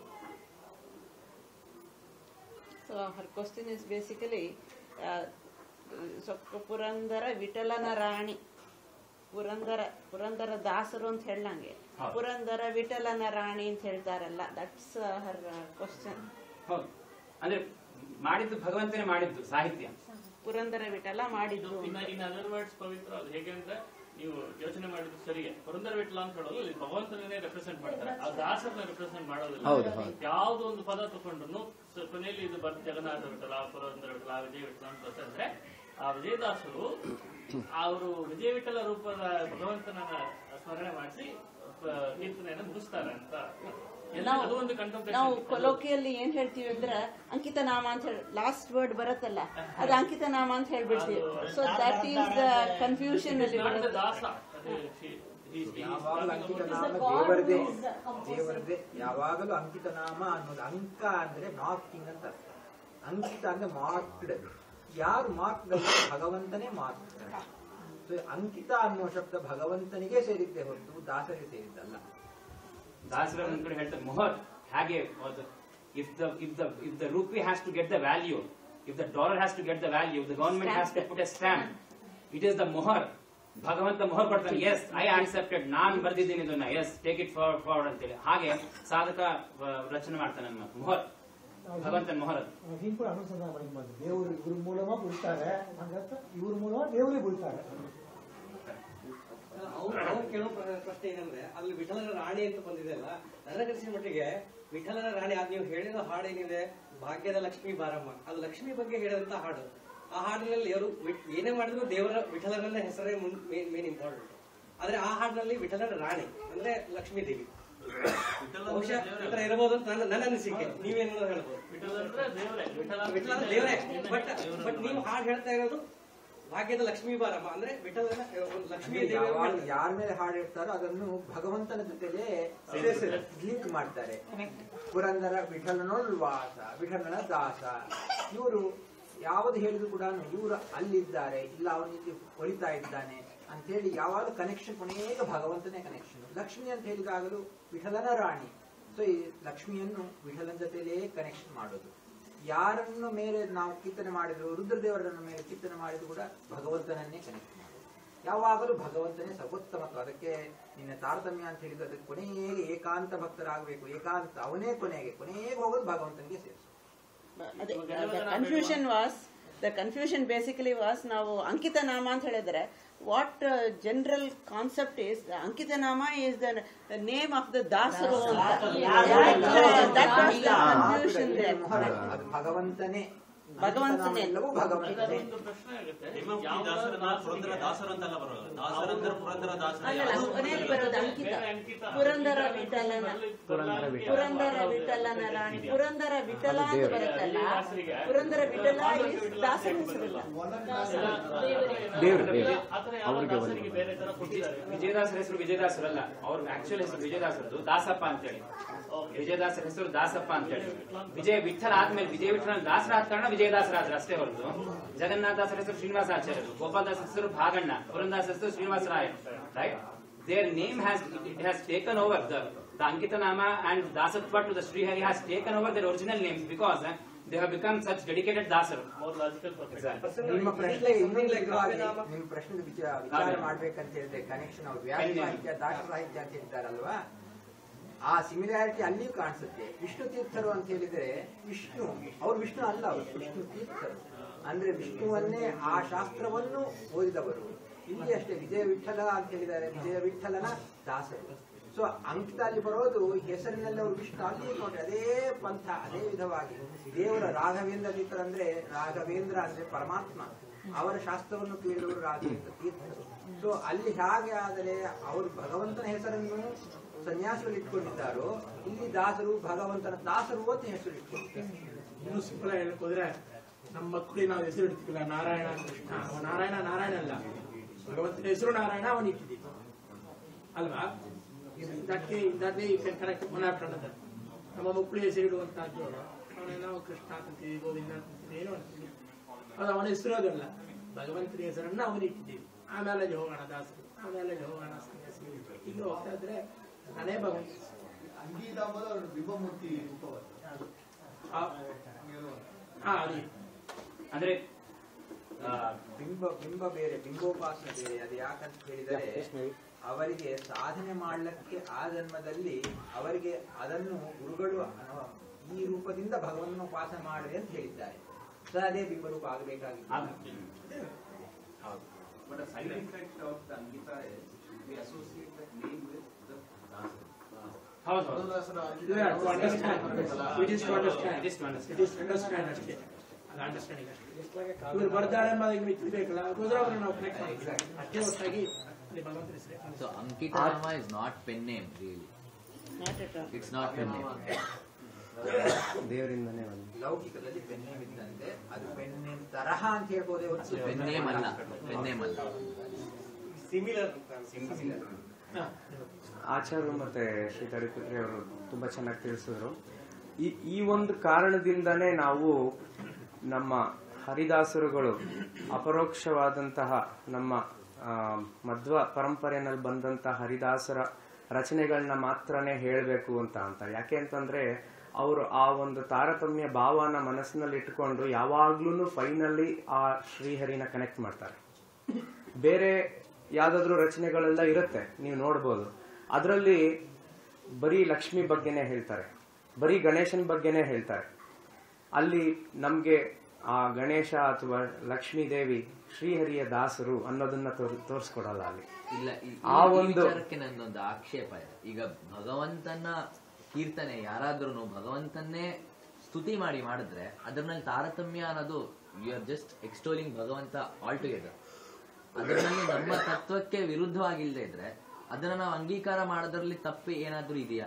[SPEAKER 5] So her question is basically, uh, so Purandara ವಿಠಲನ ರಾಣಿ ಪುರಂದರ ಪುರಂದರ ದಾಸರು ಅಂತ ಹೇಳಂಗೆ
[SPEAKER 4] ಹೌದು.
[SPEAKER 5] ಪುರಂದರ ವಿಠಲನ ರಾಣಿ ಅಂತ ಹೇಳ್ತಾರಲ್ಲ ದಟ್ಸ್ ಹರ್ ಕ್ವಶನ್
[SPEAKER 4] ಹೌದು ಅಂದ್ರೆ ಮಾಡಿದ್ದು ಭಗವಂತನೇ ಮಾಡಿದ್ದು ಸಾಹಿತ್ಯ
[SPEAKER 5] ಪುರಂದರ ವಿಠಲ ಮಾಡಿದ್ರು
[SPEAKER 6] ಇನ್ನ ಇನ್ ಅದರ್ ವರ್ಡ್ಸ್ ಪವಿತ್ರ ಅದು ಹೇಗೆ ಅಂದ್ರೆ ನೀವು ಯೋಚನೆ ಮಾಡಿದ್ದು ಸರಿಯೇ ಪುರಂದರ ವಿಟ್ಲ ಅಂತ ಹೇಳೋದು ಇಲ್ಲಿ ಭಗವಂತನೇ ರೆಪ್ರೆಸೆಂಟ್ ಮಾಡ್ತಾರೆ ಆ ದಾಸರನ್ನ ರೆಪ್ರೆಸೆಂಟ್ ಮಾಡೋದಿಲ್ಲ
[SPEAKER 2] ಹೌದು ಹೌದು
[SPEAKER 6] ಯಾವ್ದು ಒಂದು ಪದ ತಗೊಂಡ್ರು ಕೊನೆಯಲ್ಲಿ ಇದು ಬರ್ತ ಜಗನ್ನಾಥ ವಿಠಲ ಪುರಂದರ ವಿಠಲ ವಿಜಯ ವಿಠಲ ಅಂತ ಬರ್ತಂದ್ರೆ ಆ ವಿಜಯದಾಸರು ಅವರು ವಿಜಯ ವಿಠಲ ರೂಪದ ಭಗವಂತನ ಸ್ಮರಣೆ ಮಾಡಿಸಿ ಕೀರ್ತನೆಯನ್ನ ಮುಗಿಸ್ತಾರೆ ಅಂತ ಎಲ್ಲಿ
[SPEAKER 5] ನಾವು
[SPEAKER 6] ಅದು ಒಂದು contemplation.
[SPEAKER 5] ನಾವು ಕೊಲೋಕಿಯಲ್ಲಿ ಏನ್ ಹೇಳ್ತೀವಿ ಅಂದ್ರೆ ಅಂಕಿತ ನಾಮ ಅಂತ ಹೇಳಿ ಲಾಸ್ಟ್ ವರ್ಡ್ ಬರುತ್ತಲ್ಲ ಅದು ಅಂಕಿತ ನಾಮ ಅಂತ ಹೇಳ್ಬಿಡ್ತೀವಿ so that is the confusion ಅಲ್ಲಿ
[SPEAKER 6] It's not the
[SPEAKER 5] ಬರುತ್ತೆ
[SPEAKER 6] ದಾಸ ಅದು she- he is- he is
[SPEAKER 7] ಯಾವಾಗಲೂ
[SPEAKER 6] talking
[SPEAKER 7] ಅಂಕಿತ
[SPEAKER 6] about-
[SPEAKER 7] ನಾಮ ದೇವರದೇ ದೇವರದೇ ಯಾವಾಗಲೂ ಅಂಕಿತ ನಾಮ ಅನ್ನೋದು ಅಂಕ ಅಂದ್ರೆ ಮಾರ್ಕಿಂಗ್ ಅಂತ ಅರ್ಥ. ಅಂಕಿತ ಅಂದ್ರೆ ಮಾರ್ಕ್ಡ್ ಯಾರು ಮಾರ್ಕ್ಡ್ ಭಗವಂತನೇ ಮಾರ್ಕ್ ಸೊ ಅಂಕಿತ ಅನ್ನುವ ಶಬ್ದ ಭಗವಂತನಿಗೆ ಸೇರಿದ್ದೆ ಹೊರತು ದಾಸರಿಗೆ ಸೇರಿದ್ದಲ್ಲ
[SPEAKER 4] ದಾಸರ ಒಂದ್ ಕಡೆ ಹೇಳ್ತಾರೆ ಮೊಹರ್ ಹಾಗೆ if the if the if the rupee has to get the value if the dollar has to get the value the government has to put a stamp it is the ಮೊಹರ್ ಭಗವಂತ ಮೊಹರ್ ಕೊಡ್ತಾನೆ ಎಸ್ ಐ ಆಕ್ಸೆಪ್ಟೆಡ್ ನಾನ್ ಬರ್ದಿದ್ದೀನಿ ಇದನ್ನ yes take it for forward ಅಂತೇಳಿ ಹಾಗೆ ಸಾಧಕ ಆ, ರಚನೆ ಮಾಡ್ತಾನೆ ನಮ್ಮ ಮೊಹರ್ ಭಗವಂತನ ಮೊಹರ್ ಅದು.
[SPEAKER 8] ಹಿಂಗೆ ಕೂಡ ಅನುಸಂಧಾನ ಮಾಡಿ ದೇವರು ಇವ್ರ ಮೂಲವಾಗಿ ಬಿಡ್ತಾರೆ ಹಂಗಂತ ಇವ್ರ ಮೂಲವಾಗಿ ದೇವರಿಗೆ ಬಿಡ್ತಾರೆ
[SPEAKER 9] ಅವ್ರು ಅವ್ರು ಕೇಳೋ ಪ್ರ- ಪ್ರಶ್ನೆ ಏನಂದ್ರೆ ಅಲ್ಲಿ ವಿಠಲನ ರಾಣಿ ಅಂತ ಬಂದಿದೆ ಅಲ್ಲ ನನಗನ್ಸಿದ ಮಟ್ಟಿಗೆ ವಿಠಲನ ರಾಣಿ ಅದು ನೀವು ಹೇಳಿದ ಹಾಡು ಏನಿದೆ ಭಾಗ್ಯದ ಲಕ್ಷ್ಮೀ ಬಾರಮ್ಮ ಅದು ಲಕ್ಷ್ಮಿ ಬಗ್ಗೆ ಹೇಳಿದಂತ ಹಾಡು ಆ ಹಾಡಿನಲ್ಲಿ ಅವರು ವಿಟ್- ಏನೇ ಮಾಡಿದ್ರು ದೇವರ ವಿಠಲನ ಹೆಸರೇ ಮೇನ್ ಇಂಪಾರ್ಟೆಂಟ್ ಆದ್ರೆ ಆ ಹಾಡಿನಲ್ಲಿ ವಿಠಲನ ರಾಣಿ ಅಂದ್ರೆ ಲಕ್ಷ್ಮೀ ದೇವಿ ಬಹುಶಃ ಈ ತರ ಇರಬಹುದು ಅಂತ ನನ್ನ ನನ್ನ ಅನಿಸಿಕೆ ನೀವೇನೋ ಹೇಳ್ಬೋದು
[SPEAKER 6] ವಿಠಲ ಅಂದ್ರೆ ದೇವರೇ ವಿಠಲ ಅಂದ್ರೆ
[SPEAKER 9] ವಿಠಲ ಅಂದ್ರೆ ದೇವರೇ ಬಟ್ ಬಟ್ ನೀವು ಹಾಡು ಹೇಳ್ತಾ ಇರೋದು ಭಾಗ್ಯದ ಲಕ್ಷ್ಮೀ ಬಾರಮ್ಮ ಅಂದ್ರೆ ವಿಠಲನ ಒಂದು ಲಕ್ಷ್ಮೀ
[SPEAKER 7] ಅಂದ್ರೆ ಯಾವಾಗ
[SPEAKER 9] ದೇವಿ
[SPEAKER 7] ಯಾರ ಮೇಲೆ ಹಾಡು ಹೇಳ್ತಾರೋ ಅದನ್ನು ಭಗವಂತನ ಜೊತೆಲೆ ಲಿಂಕ್ ಮಾಡ್ತಾರೆ ಪುರಂದರ ವಿಠಲನೋಲ್ವಾಸ ವಿಠಲನ ದಾಸ ಇವರು ಯಾವುದು ಹೇಳಿದ್ರು ಕೂಡ ಇವರು ಅಲ್ಲಿದ್ದಾರೆ ಇಲ್ಲ ಅವನಿಗೆ ಒಳಿತಾ ಇದ್ದಾನೆ ಅಂತ ಹೇಳಿ ಯಾವಾಗ ಕನೆಕ್ಷನ್ ಕೊನೆಗೆ ಭಗವಂತನೇ ಕನೆಕ್ಷನ್ ಲಕ್ಷ್ಮಿ ಅಂತ ಹೇಳಿದಾಗಲೂ ವಿಠಲನ ರಾಣಿ ಸೊ ಈ ಲಕ್ಷ್ಮಿಯನ್ನು ವಿಠಲನ ಜೊತೆಲೇ ಕನೆಕ್ಷನ್ ಮಾಡೋದು ಯಾರನ್ನು ಮೇಲೆ ನಾವು ಕೀರ್ತನೆ ಮಾಡಿದ್ರು ರುದ್ರದೇವರನ್ನ ಮೇಲೆ ಕೀರ್ತನೆ ಮಾಡಿದ್ರು ಕೂಡ ಭಗವಂತನನ್ನೇ ಕನೆಕ್ಟ್ ಮಾಡೋದು ಯಾವಾಗಲೂ ಭಗವಂತನೇ ಸರ್ವೋತ್ತಮತ್ವ ಅದಕ್ಕೆ ನಿನ್ನ ತಾರತಮ್ಯ ಅಂತ ಹೇಳಿದ್ರು ಅದಕ್ಕೆ ಕೊನೆಗೆ ಏಕಾಂತ ಭಕ್ತರಾಗಬೇಕು ಏಕಾಂತ ಅವನೇ ಕೊನೆಗೆ ಕೊನೆಗೆ ಹೋಗೋದು ಭಗವಂತನಿಗೆ ಸೇರಿಸು
[SPEAKER 5] ಅದೇ confusion was the confusion basically was ನಾವು ಅಂಕಿತ ನಾಮ ಅಂತ ಹೇಳಿದ್ರೆ ವಾಟ್ ಜನರಲ್ ಕಾನ್ಸೆಪ್ಟ್ ಇಸ್ ಅಂಕಿತ ನಾಮ is the name of the ದಾಸರು ಕನ್ಫ್ಯೂಷನ್
[SPEAKER 7] ಅದು ಭಗವಂತನೇ
[SPEAKER 5] ಭಗವಂತನೇ.
[SPEAKER 7] ಎಲ್ಲವೂ ಭಗವಂತನೇ
[SPEAKER 6] ಒಂದು ಪ್ರಶ್ನೆ ಆಗುತ್ತೆ
[SPEAKER 10] MFT
[SPEAKER 6] ಯಾವ
[SPEAKER 10] ದಾಸರ ಪುರಂದರ
[SPEAKER 6] ದಾಸರಿಗೆ
[SPEAKER 10] ದಾಸರ ಅಂತೆಲ್ಲ ಬರೋದು ದಾಸರಂದ್ರೆ ಪುರಂದರ ದಾಸರ
[SPEAKER 5] ಅಲ್ಲಲ್ಲ ಕೊನೆಯಲ್ಲಿ ಬರೋದು ಅಂಕಿತ ಪುರಂದರ ವಿಠಲನ
[SPEAKER 2] ಪುರಂದರ ವಿಠಲ.
[SPEAKER 5] ಪುರಂದರ ವಿಠಲನ ರಾಣಿ ಪುರಂದರ ವಿಠಲ ಅಂತ ಬರುತ್ತಲ್ಲ ಪುರಂದರ ವಿಠಲ is ದಾಸರ ಹೆಸರಲ್ಲ
[SPEAKER 2] ದೇವ್ರು, ದೇವ್ರು.
[SPEAKER 6] ಆತರ ಯಾವ
[SPEAKER 2] ಅವ್ರಿಗೆ ಒಂದು
[SPEAKER 6] ದಾಸರಿಗೆ ಬೇರೆ ತರ ಕೊಟ್ಟಿದ್ದಾರೆ
[SPEAKER 4] ವಿಜಯದಾಸರ ಹೆಸರು ವಿಜಯದಾಸರಲ್ಲ ಅವ್ರ ಆಕ್ಚುಲ್ ಹೆಸರು ವಿಜಯದಾಸರದು ದಾಸಪ್ಪ ಅಂತೇಳಿ ವಿಜಯದಾಸರ ಹೆಸರು ದಾಸಪ್ಪ ಅಂತೇಳಿ ವಿಜಯ ವಿಠಲ ಆದ್ಮೇಲೆ ವಿಜಯ ವಿಠಲ ದಾಸರ ಆದ ಕಾರಣ ವಿಜಯದಾಸರಾದ್ರು ಅಷ್ಟೇ ಹೊರತು ಜಗನ್ನಾಥದಾಸರ ಹೆಸರು ಶ್ರೀನಿವಾಸಾಚಾರ್ಯರು ಗೋಪಾಲದಾಸರ ಹೆಸರು ಭಾಗಣ್ಣ ಪುರಂದಾಸ ಹೆಸರು Srinivasaraya right their name has it has taken over the the ಅಂಕಿತ ನಾಮ ಅಂಡ್ ದಾಸತ್ವ to the Shrihari has taken over their original names because they have become such dedicated ದಾಸರು
[SPEAKER 6] ಮೋರ್ ಲಾಜಿಕಲ್ ಪರ್ಸ್ಪೆಕ್ಟಿವ್
[SPEAKER 7] ನಿಮ್ಮ ಪ್ರಶ್ನೆಗೆ ಇನ್ನೊಂದು ಇದುವಾಗಿ ನಿಮ್ಮ ಪ್ರಶ್ನೆಗೆ ವಿಚಾರ ವಿಚಾರ ಮಾಡ್ಬೇಕಂತ ಹೇಳಿದ್ರೆ ಕನೆಕ್ಷನ್ ಅವ್ರು ವ್ಯಾಸ ಸಾಹಿತ್ಯ ದಾಸ ಸಾಹಿತ್ಯ ಅಂತ ಹೇಳ್ತಾರಲ್ವಾ ಆ ಸಿಮಿಲಾರಿಟಿ ಅಲ್ಲಿಯೂ ಕಾಣಿಸುತ್ತೆ ವಿಷ್ಣು ತೀರ್ಥರು ಅಂತ ಹೇಳಿದ್ರೆ ವಿಷ್ಣು ಅವ್ರು ವಿಷ್ಣು ಅಲ್ಲ ಅವರು ವಿಷ್ಣು ತೀರ್ಥರು ಅಂದ್ರೆ ವಿಷ್ಣುವನ್ನೇ ಆ ಶಾಸ್ತ್ರವನ್ನು ಓದಿದವರು ಇಲ್ಲಿ ಅಷ್ಟೇ ವಿಜಯ ವಿಠಲ ಅಂತ ಹೇಳಿದ್ದಾರೆ ವಿಜಯ ವಿಠಲನ ದಾಸರು ಸೊ ಅಂಕಿತ ಅಲ್ಲಿ ಬರೋದು ಹೆಸರಿನಲ್ಲಿ ಅವರು ವಿಷ್ಣು ಅಲ್ಲಿ ನೋಡಿ ಅದೇ ಪಂಥ ಅದೇ ವಿಧವಾಗಿ ದೇವರ ರಾಘವೇಂದ್ರ ತೀರ್ಥರಂದ್ರೆ ರಾಘವೇಂದ್ರ ಅಂದ್ರೆ ಪರಮಾತ್ಮ ಅವರ ಶಾಸ್ತ್ರವನ್ನು ಕೇಳಿದವರು ರಾಘವೇಂದ್ರ ತೀರ್ಥರು ಸೊ ಅಲ್ಲಿ ಹೇಗೆ ಆದರೆ ಅವರು ಭಗವಂತನ ಹೆಸರನ್ನು ಸನ್ಯಾಸಿಗಳು ಇಟ್ಕೊಂಡಿದ್ದಾರೋ ಇಲ್ಲಿ ದಾಸರು ಭಗವಂತನ ದಾಸರು ಅಂತ ಹೆಸರು ಇಟ್ಕೊಂಡಿದ್ದಾರೆ
[SPEAKER 8] ಇನ್ನು ಸಿಂಪಲ್ ಹೇಳಕ್ ಹೋದ್ರೆ ನಮ್ಮ ಮಕ್ಕಳಿಗೆ ನಾವು ಹೆಸರು ಇಡ್ತೀವಿಲ್ಲ ನಾರಾಯಣ ಕೃಷ್ಣ ಅವ ನಾರಾಯಣ ನಾರಾಯಣ ಅಲ್ಲ ಭಗವಂತನ ಹೆಸರು ನಾರಾಯಣ ಅವನು ಇಟ್ಟಿದ್ದೀವಿ ಅಲ್ವಾ ಇದಕ್ಕೆ ಇದಕ್ಕೆ ಕರೆಕ್ಟ್ ಮನಾಟಣದ ನಮ್ಮ ಮಕ್ಕಳಿಗೆ ಹೆಸರು ಇಡುವಂತಹದ್ದು ಅವನ ನಾವು ಕೃಷ್ಣ ಅಂತೀವಿ ಗೋವಿಂದ ಅಂತೀವಿ ಏನೋ ಅಂತೀವಿ ಅದು ಅವನ ಹೆಸರು ಅದಲ್ಲ ಭಗವಂತನ ಹೆಸರನ್ನ ಅವನು ಇಟ್ಟಿದ್ದೀವಿ ಆಮೇಲೆ ಅಲ್ಲಿ ಹೋಗೋಣ ದಾಸರು ಆಮೇಲೆ ಅಲ್ಲಿ ಹೋಗೋಣ ಸನ್ಯಾಸಿ ಈಗ ಹೋಗ್ತಾ ಇದ್ರೆ ನಾನೇ ಭಗವಂತ ಆ- ಹಾ ಅದೇ
[SPEAKER 4] ಅಂದ್ರೆ ಆ,
[SPEAKER 7] ಬಿಂಬ ಬಿಂಬ ಬೇರೆ ಬಿಂಬೋಪಾಸನೆ ಬೇರೆ ಅದು ಯಾಕಂತ ಹೇಳಿದರೆ ಅವರಿಗೆ ಸಾಧನೆ ಮಾಡ್ಲಿಕ್ಕೆ ಆ ಜನ್ಮದಲ್ಲಿ ಅವರಿಗೆ ಅದನ್ನು ಗುರುಗಳು ಅನ- ಈ ರೂಪದಿಂದ ಭಗವಂತನ ಉಪಾಸನೆ ಮಾಡಿದೆ ಅಂತ ಹೇಳಿದ್ದಾರೆ ಸೊ ಅದೇ ಬಿಂಬ ರೂಪ ಆಗಬೇಕಾಗಿತ್ತು
[SPEAKER 4] ಆಗ-
[SPEAKER 7] ಹೌದು
[SPEAKER 10] But a side effect of the Angita is we associate that name with the Dasa.
[SPEAKER 4] ಹೌದು ಹೌದು
[SPEAKER 8] Yeah, to understand. It is to understand.
[SPEAKER 4] It is to understand.
[SPEAKER 8] It is to understand ಅಷ್ಟೇ ಅದು ಅಂಡರ್ಸ್ಟ್ಯಾಂಡಿಂಗ್ ಅಷ್ಟೇ ಇವ್ರು ಬರ್ತಾರೆ ಎಂಬ ಮಿತ್ರ ಬೇಕಲ್ಲ ಹೋದ್ರೆ ಅವ್ರನ್ನ ನಾವು ಕನೆಕ್ಟ್ ಮಾಡ್ತೀವಿ ಅಷ್ಟೇ ಹೊರತಾಗಿ ಅದೇ ಭಗವಂತನ ಹೆಸರೇ
[SPEAKER 11] So Ankita Rama is not pen name really.
[SPEAKER 5] Not at all.
[SPEAKER 11] It's not pen name.
[SPEAKER 2] ದೇವರಿಂದನೇ ಒಂದು
[SPEAKER 7] ಲೌಕಿಕದಲ್ಲಿ ಪೆನ್ನೇಮ್ ಇದ್ದಂತೆ ಅದು ಪೆನ್ನೇಮ್ ತರಹ ಅಂತ ಹೇಳ್ಬೋದೇ ಹೊರತು
[SPEAKER 11] Pen name ಅಲ್ಲ. Pen name ಅಲ್ಲ.
[SPEAKER 9] ಸಿಮಿಲರ್
[SPEAKER 2] ಆಚಾರ್ಯರು ಮತ್ತೆ ಶ್ರೀ ತರಿಪುತ್ರಿ ಅವರು ತುಂಬಾ ಚೆನ್ನಾಗಿ ತಿಳಿಸಿದ್ರು ಈ ಈ ಒಂದು ಕಾರಣದಿಂದನೇ ನಾವು ನಮ್ಮ ಹರಿದಾಸರುಗಳು ಅಪರೋಕ್ಷವಾದಂತಹ ನಮ್ಮ ಆ, ಮಧ್ವ ಪರಂಪರೆಯಲ್ಲಿ ಬಂದಂತಹ ಹರಿದಾಸರ ರಚನೆಗಳನ್ನ ಮಾತ್ರನೇ ಹೇಳಬೇಕು ಅಂತ ಅಂತಾರೆ ಯಾಕೆ ಅಂತಂದ್ರೆ ಅವರು ಆ ಒಂದು ತಾರತಮ್ಯ ಭಾವನ ಮನಸ್ಸಿನಲ್ಲಿ ಇಟ್ಕೊಂಡು ಯಾವಾಗ್ಲೂ ಫೈನಲಿ ಆ ಶ್ರೀಹರಿನ ಕನೆಕ್ಟ್ ಮಾಡ್ತಾರೆ ಬೇರೆ ಯಾವ್ದಾದ್ರು ರಚನೆಗಳೆಲ್ಲ ಇರುತ್ತೆ ನೀವು ನೋಡ್ಬೋದು ಅದರಲ್ಲಿ ಬರೀ ಲಕ್ಷ್ಮಿ ಬಗ್ಗೆನೇ ಹೇಳ್ತಾರೆ ಬರೀ ಗಣೇಶನ ಬಗ್ಗೆನೇ ಹೇಳ್ತಾರೆ ಅಲ್ಲಿ ನಮ್ಗೆ ಆ ಗಣೇಶ ಅಥವಾ ಲಕ್ಷ್ಮೀ ದೇವಿ ಶ್ರೀಹರಿಯ ದಾಸರು ಅನ್ನೋದನ್ನ ತೋರ್- ತೋರ್ಸ್ಕೊಡಲ್ಲ ಅಲ್ಲಿ
[SPEAKER 11] ಇಲ್ಲ ಈ-
[SPEAKER 2] ಆ
[SPEAKER 11] ಈ
[SPEAKER 2] ಒಂದು
[SPEAKER 11] ವಿಚಾರಕ್ಕೆ ನಂದೊಂದು ಆಕ್ಷೇಪ ಇದೆ ಈಗ ಭಗವಂತನ ಕೀರ್ತನೆ ಯಾರಾದ್ರೂ ಭಗವಂತನ್ನೇ ಸ್ತುತಿ ಮಾಡಿ ಮಾಡಿದ್ರೆ ಅದ್ರಲ್ಲಿ ತಾರತಮ್ಯ ಅನ್ನೋದು ಯು ಆರ್ ಜಸ್ಟ್ ಎಕ್ಸ್ಟೋಲಿಂಗ್ ಭಗವಂತ ಆಲ್ ಟುಗೆದರ್ ಅದರಲ್ಲಿ ನಮ್ಮ ತತ್ವಕ್ಕೆ ವಿರುದ್ಧವಾಗಿಲ್ಲದೆ ಇದ್ರೆ ಅದನ್ನ ನಾವು ಅಂಗೀಕಾರ ಮಾಡೋದ್ರಲ್ಲಿ ತಪ್ಪು ಏನಾದ್ರೂ ಇದೆಯಾ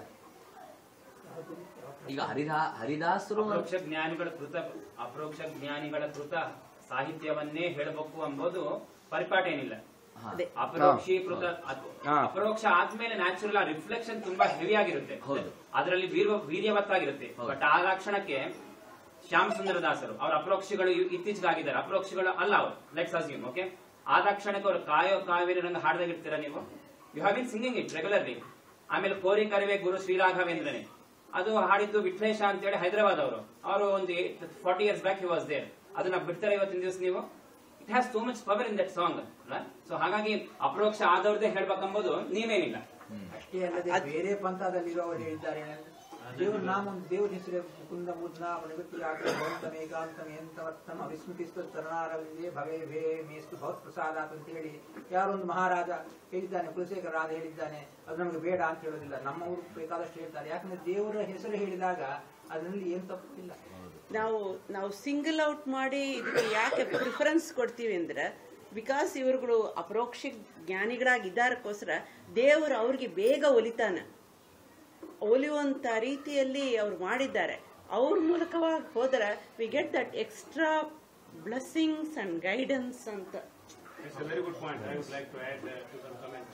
[SPEAKER 11] ಈಗ ಹರಿದಾ ಹರಿದಾಸರು
[SPEAKER 4] ಅಪರೋಕ್ಷ ಜ್ಞಾನಿಗಳ ಕೃತ ಅಪರೋಕ್ಷ ಜ್ಞಾನಿಗಳ ಕೃತ ಸಾಹಿತ್ಯವನ್ನೇ ಹೇಳಬೇಕು ಎಂಬುದು ಪರಿಪಾಠ ಏನಿಲ್ಲ
[SPEAKER 5] ಅದೇ.
[SPEAKER 4] ಅಪರೋಕ್ಷೀಕೃತ ಅದ್-
[SPEAKER 2] ಹಾ.
[SPEAKER 4] ಅಪರೋಕ್ಷ ಆದ್ಮೇಲೆ ನ್ಯಾಚುರಲ್ ಆ ರಿಫ್ಲೆಕ್ಷನ್ ತುಂಬಾ ಹೆವಿ ಆಗಿರುತ್ತೆ
[SPEAKER 11] ಹೌದು.
[SPEAKER 4] ಅದರಲ್ಲಿ ವೀರ್ಯ ವೀರ್ಯವತ್ತಾಗಿರುತ್ತೆ
[SPEAKER 11] ಹೌದು.
[SPEAKER 4] ಬಟ್ ಆ ಕ್ಷಣಕ್ಕೆ ಶ್ಯಾಮ್ ಸುಂದರ ದಾಸರು ಅವ್ರ ಅಪರೋಕ್ಷಗಳು ಇ- ಇತ್ತೀಚೆಗೆ ಆಗಿದ್ದಾರೆ ಅಪರೋಕ್ಷಗಳು ಅಲ್ಲ ಅವರು ಲೆಟ್ಸ್ ಅಸ್ಯೂಮ್ ಓಕೆ ಆದ ಕ್ಷಣಕ್ಕೆ ಅವ್ರು ಕಾಯೋ ಕಾವೇರಿ ರಂಗ ಹಾಡ್ದಾಗಿರ್ತೀರಾ ನೀವು you have been singing it regularly ಆಮೇಲೆ ಕೋರಿ ಕರಿವೆ ಗುರು ಶ್ರೀರಾಘವೇಂದ್ರನೇ ಅದು ಹಾಡಿದ್ದು ವಿಠ್ಲೇಶ ಅಂತೇಳಿ ಹೈದರಾಬಾದ್ ಅವರು ಅವರು ಒಂದು forty years back he was there ಅದನ್ನ ಬಿಡ್ತಾರೆ ಇವತ್ತಿನ ದಿವಸ ನೀವು it has so much power in that song so ಹಾಗಾಗಿ ಅಪರೋಕ್ಷ ಆದವ್ರದ್ದೇ ಹೇಳ್ಬೇಕಂಬುದು ನೀವೇನಿಲ್ಲ
[SPEAKER 7] ಅಷ್ಟೇ ಅಲ್ಲದೆ ಬೇರೆ ಪಂಥದಲ್ಲಿರುವವರು ಹೇಳಿದ್ದಾರೆ ದೇವ್ರ ನಾಮ ದೇವ್ರ ಹೆಸರು ಮುಕುಂದ ಮುದ್ನ ನಿವೃತ್ತಿ ಆಗ ಭವಂತ ಮೇಘಾಂತಂ ಎಂತವತ್ತಮ ವಿಸ್ಮೃತಿಸ್ತು ತರುಣಾರವಿದೆ ಭವೇ ಭೇ ಮೇಸ್ತು ಭವತ್ ಪ್ರಸಾದಾತ್ ಅಂತ ಹೇಳಿ ಯಾರೊಂದು ಮಹಾರಾಜ ಹೇಳಿದ್ದಾನೆ ಕುಲಶೇಖರ ರಾಜ ಹೇಳಿದ್ದಾನೆ ಅದು ನಮಗೆ ಬೇಡ ಅಂತ ಹೇಳೋದಿಲ್ಲ ನಮ್ಮ ಊರು ಬೇಕಾದಷ್ಟು ಹೇಳ್ತಾರೆ ಯಾಕಂದ್ರೆ ದೇವರ ಹೆಸರು ಹೇಳಿದಾಗ ಅದರಲ್ಲಿ ಏನು ತಪ್ಪಿಲ್ಲ
[SPEAKER 5] ನಾವು ನಾವು ಸಿಂಗಲ್ ಔಟ್ ಮಾಡಿ ಇದಕ್ಕೆ ಯಾಕೆ ಪ್ರಿಫರೆನ್ಸ್ ಕೊಡ್ತೀವಿ ಅಂದ್ರೆ ಬಿಕಾಸ್ ಇವ್ರುಗಳು ಅಪರೋಕ್ಷ ಜ್ಞಾನಿಗಳಾಗಿದ್ದಾರಕ್ಕೋಸ್ಕರ ದೇವರು ಅವ್ರಿಗೆ ಬೇಗ ಒಲಿತಾನೆ ಒಲಿಯುವಂತ ರೀತಿಯಲ್ಲಿ ಅವ್ರು ಮಾಡಿದ್ದಾರೆ ಅವ್ರ ಮೂಲಕವಾಗಿ ಹೋದ್ರೆ we get that extra blessings and guidance ಅಂತ
[SPEAKER 6] It's a very good point. I would like to add uh, to some comment.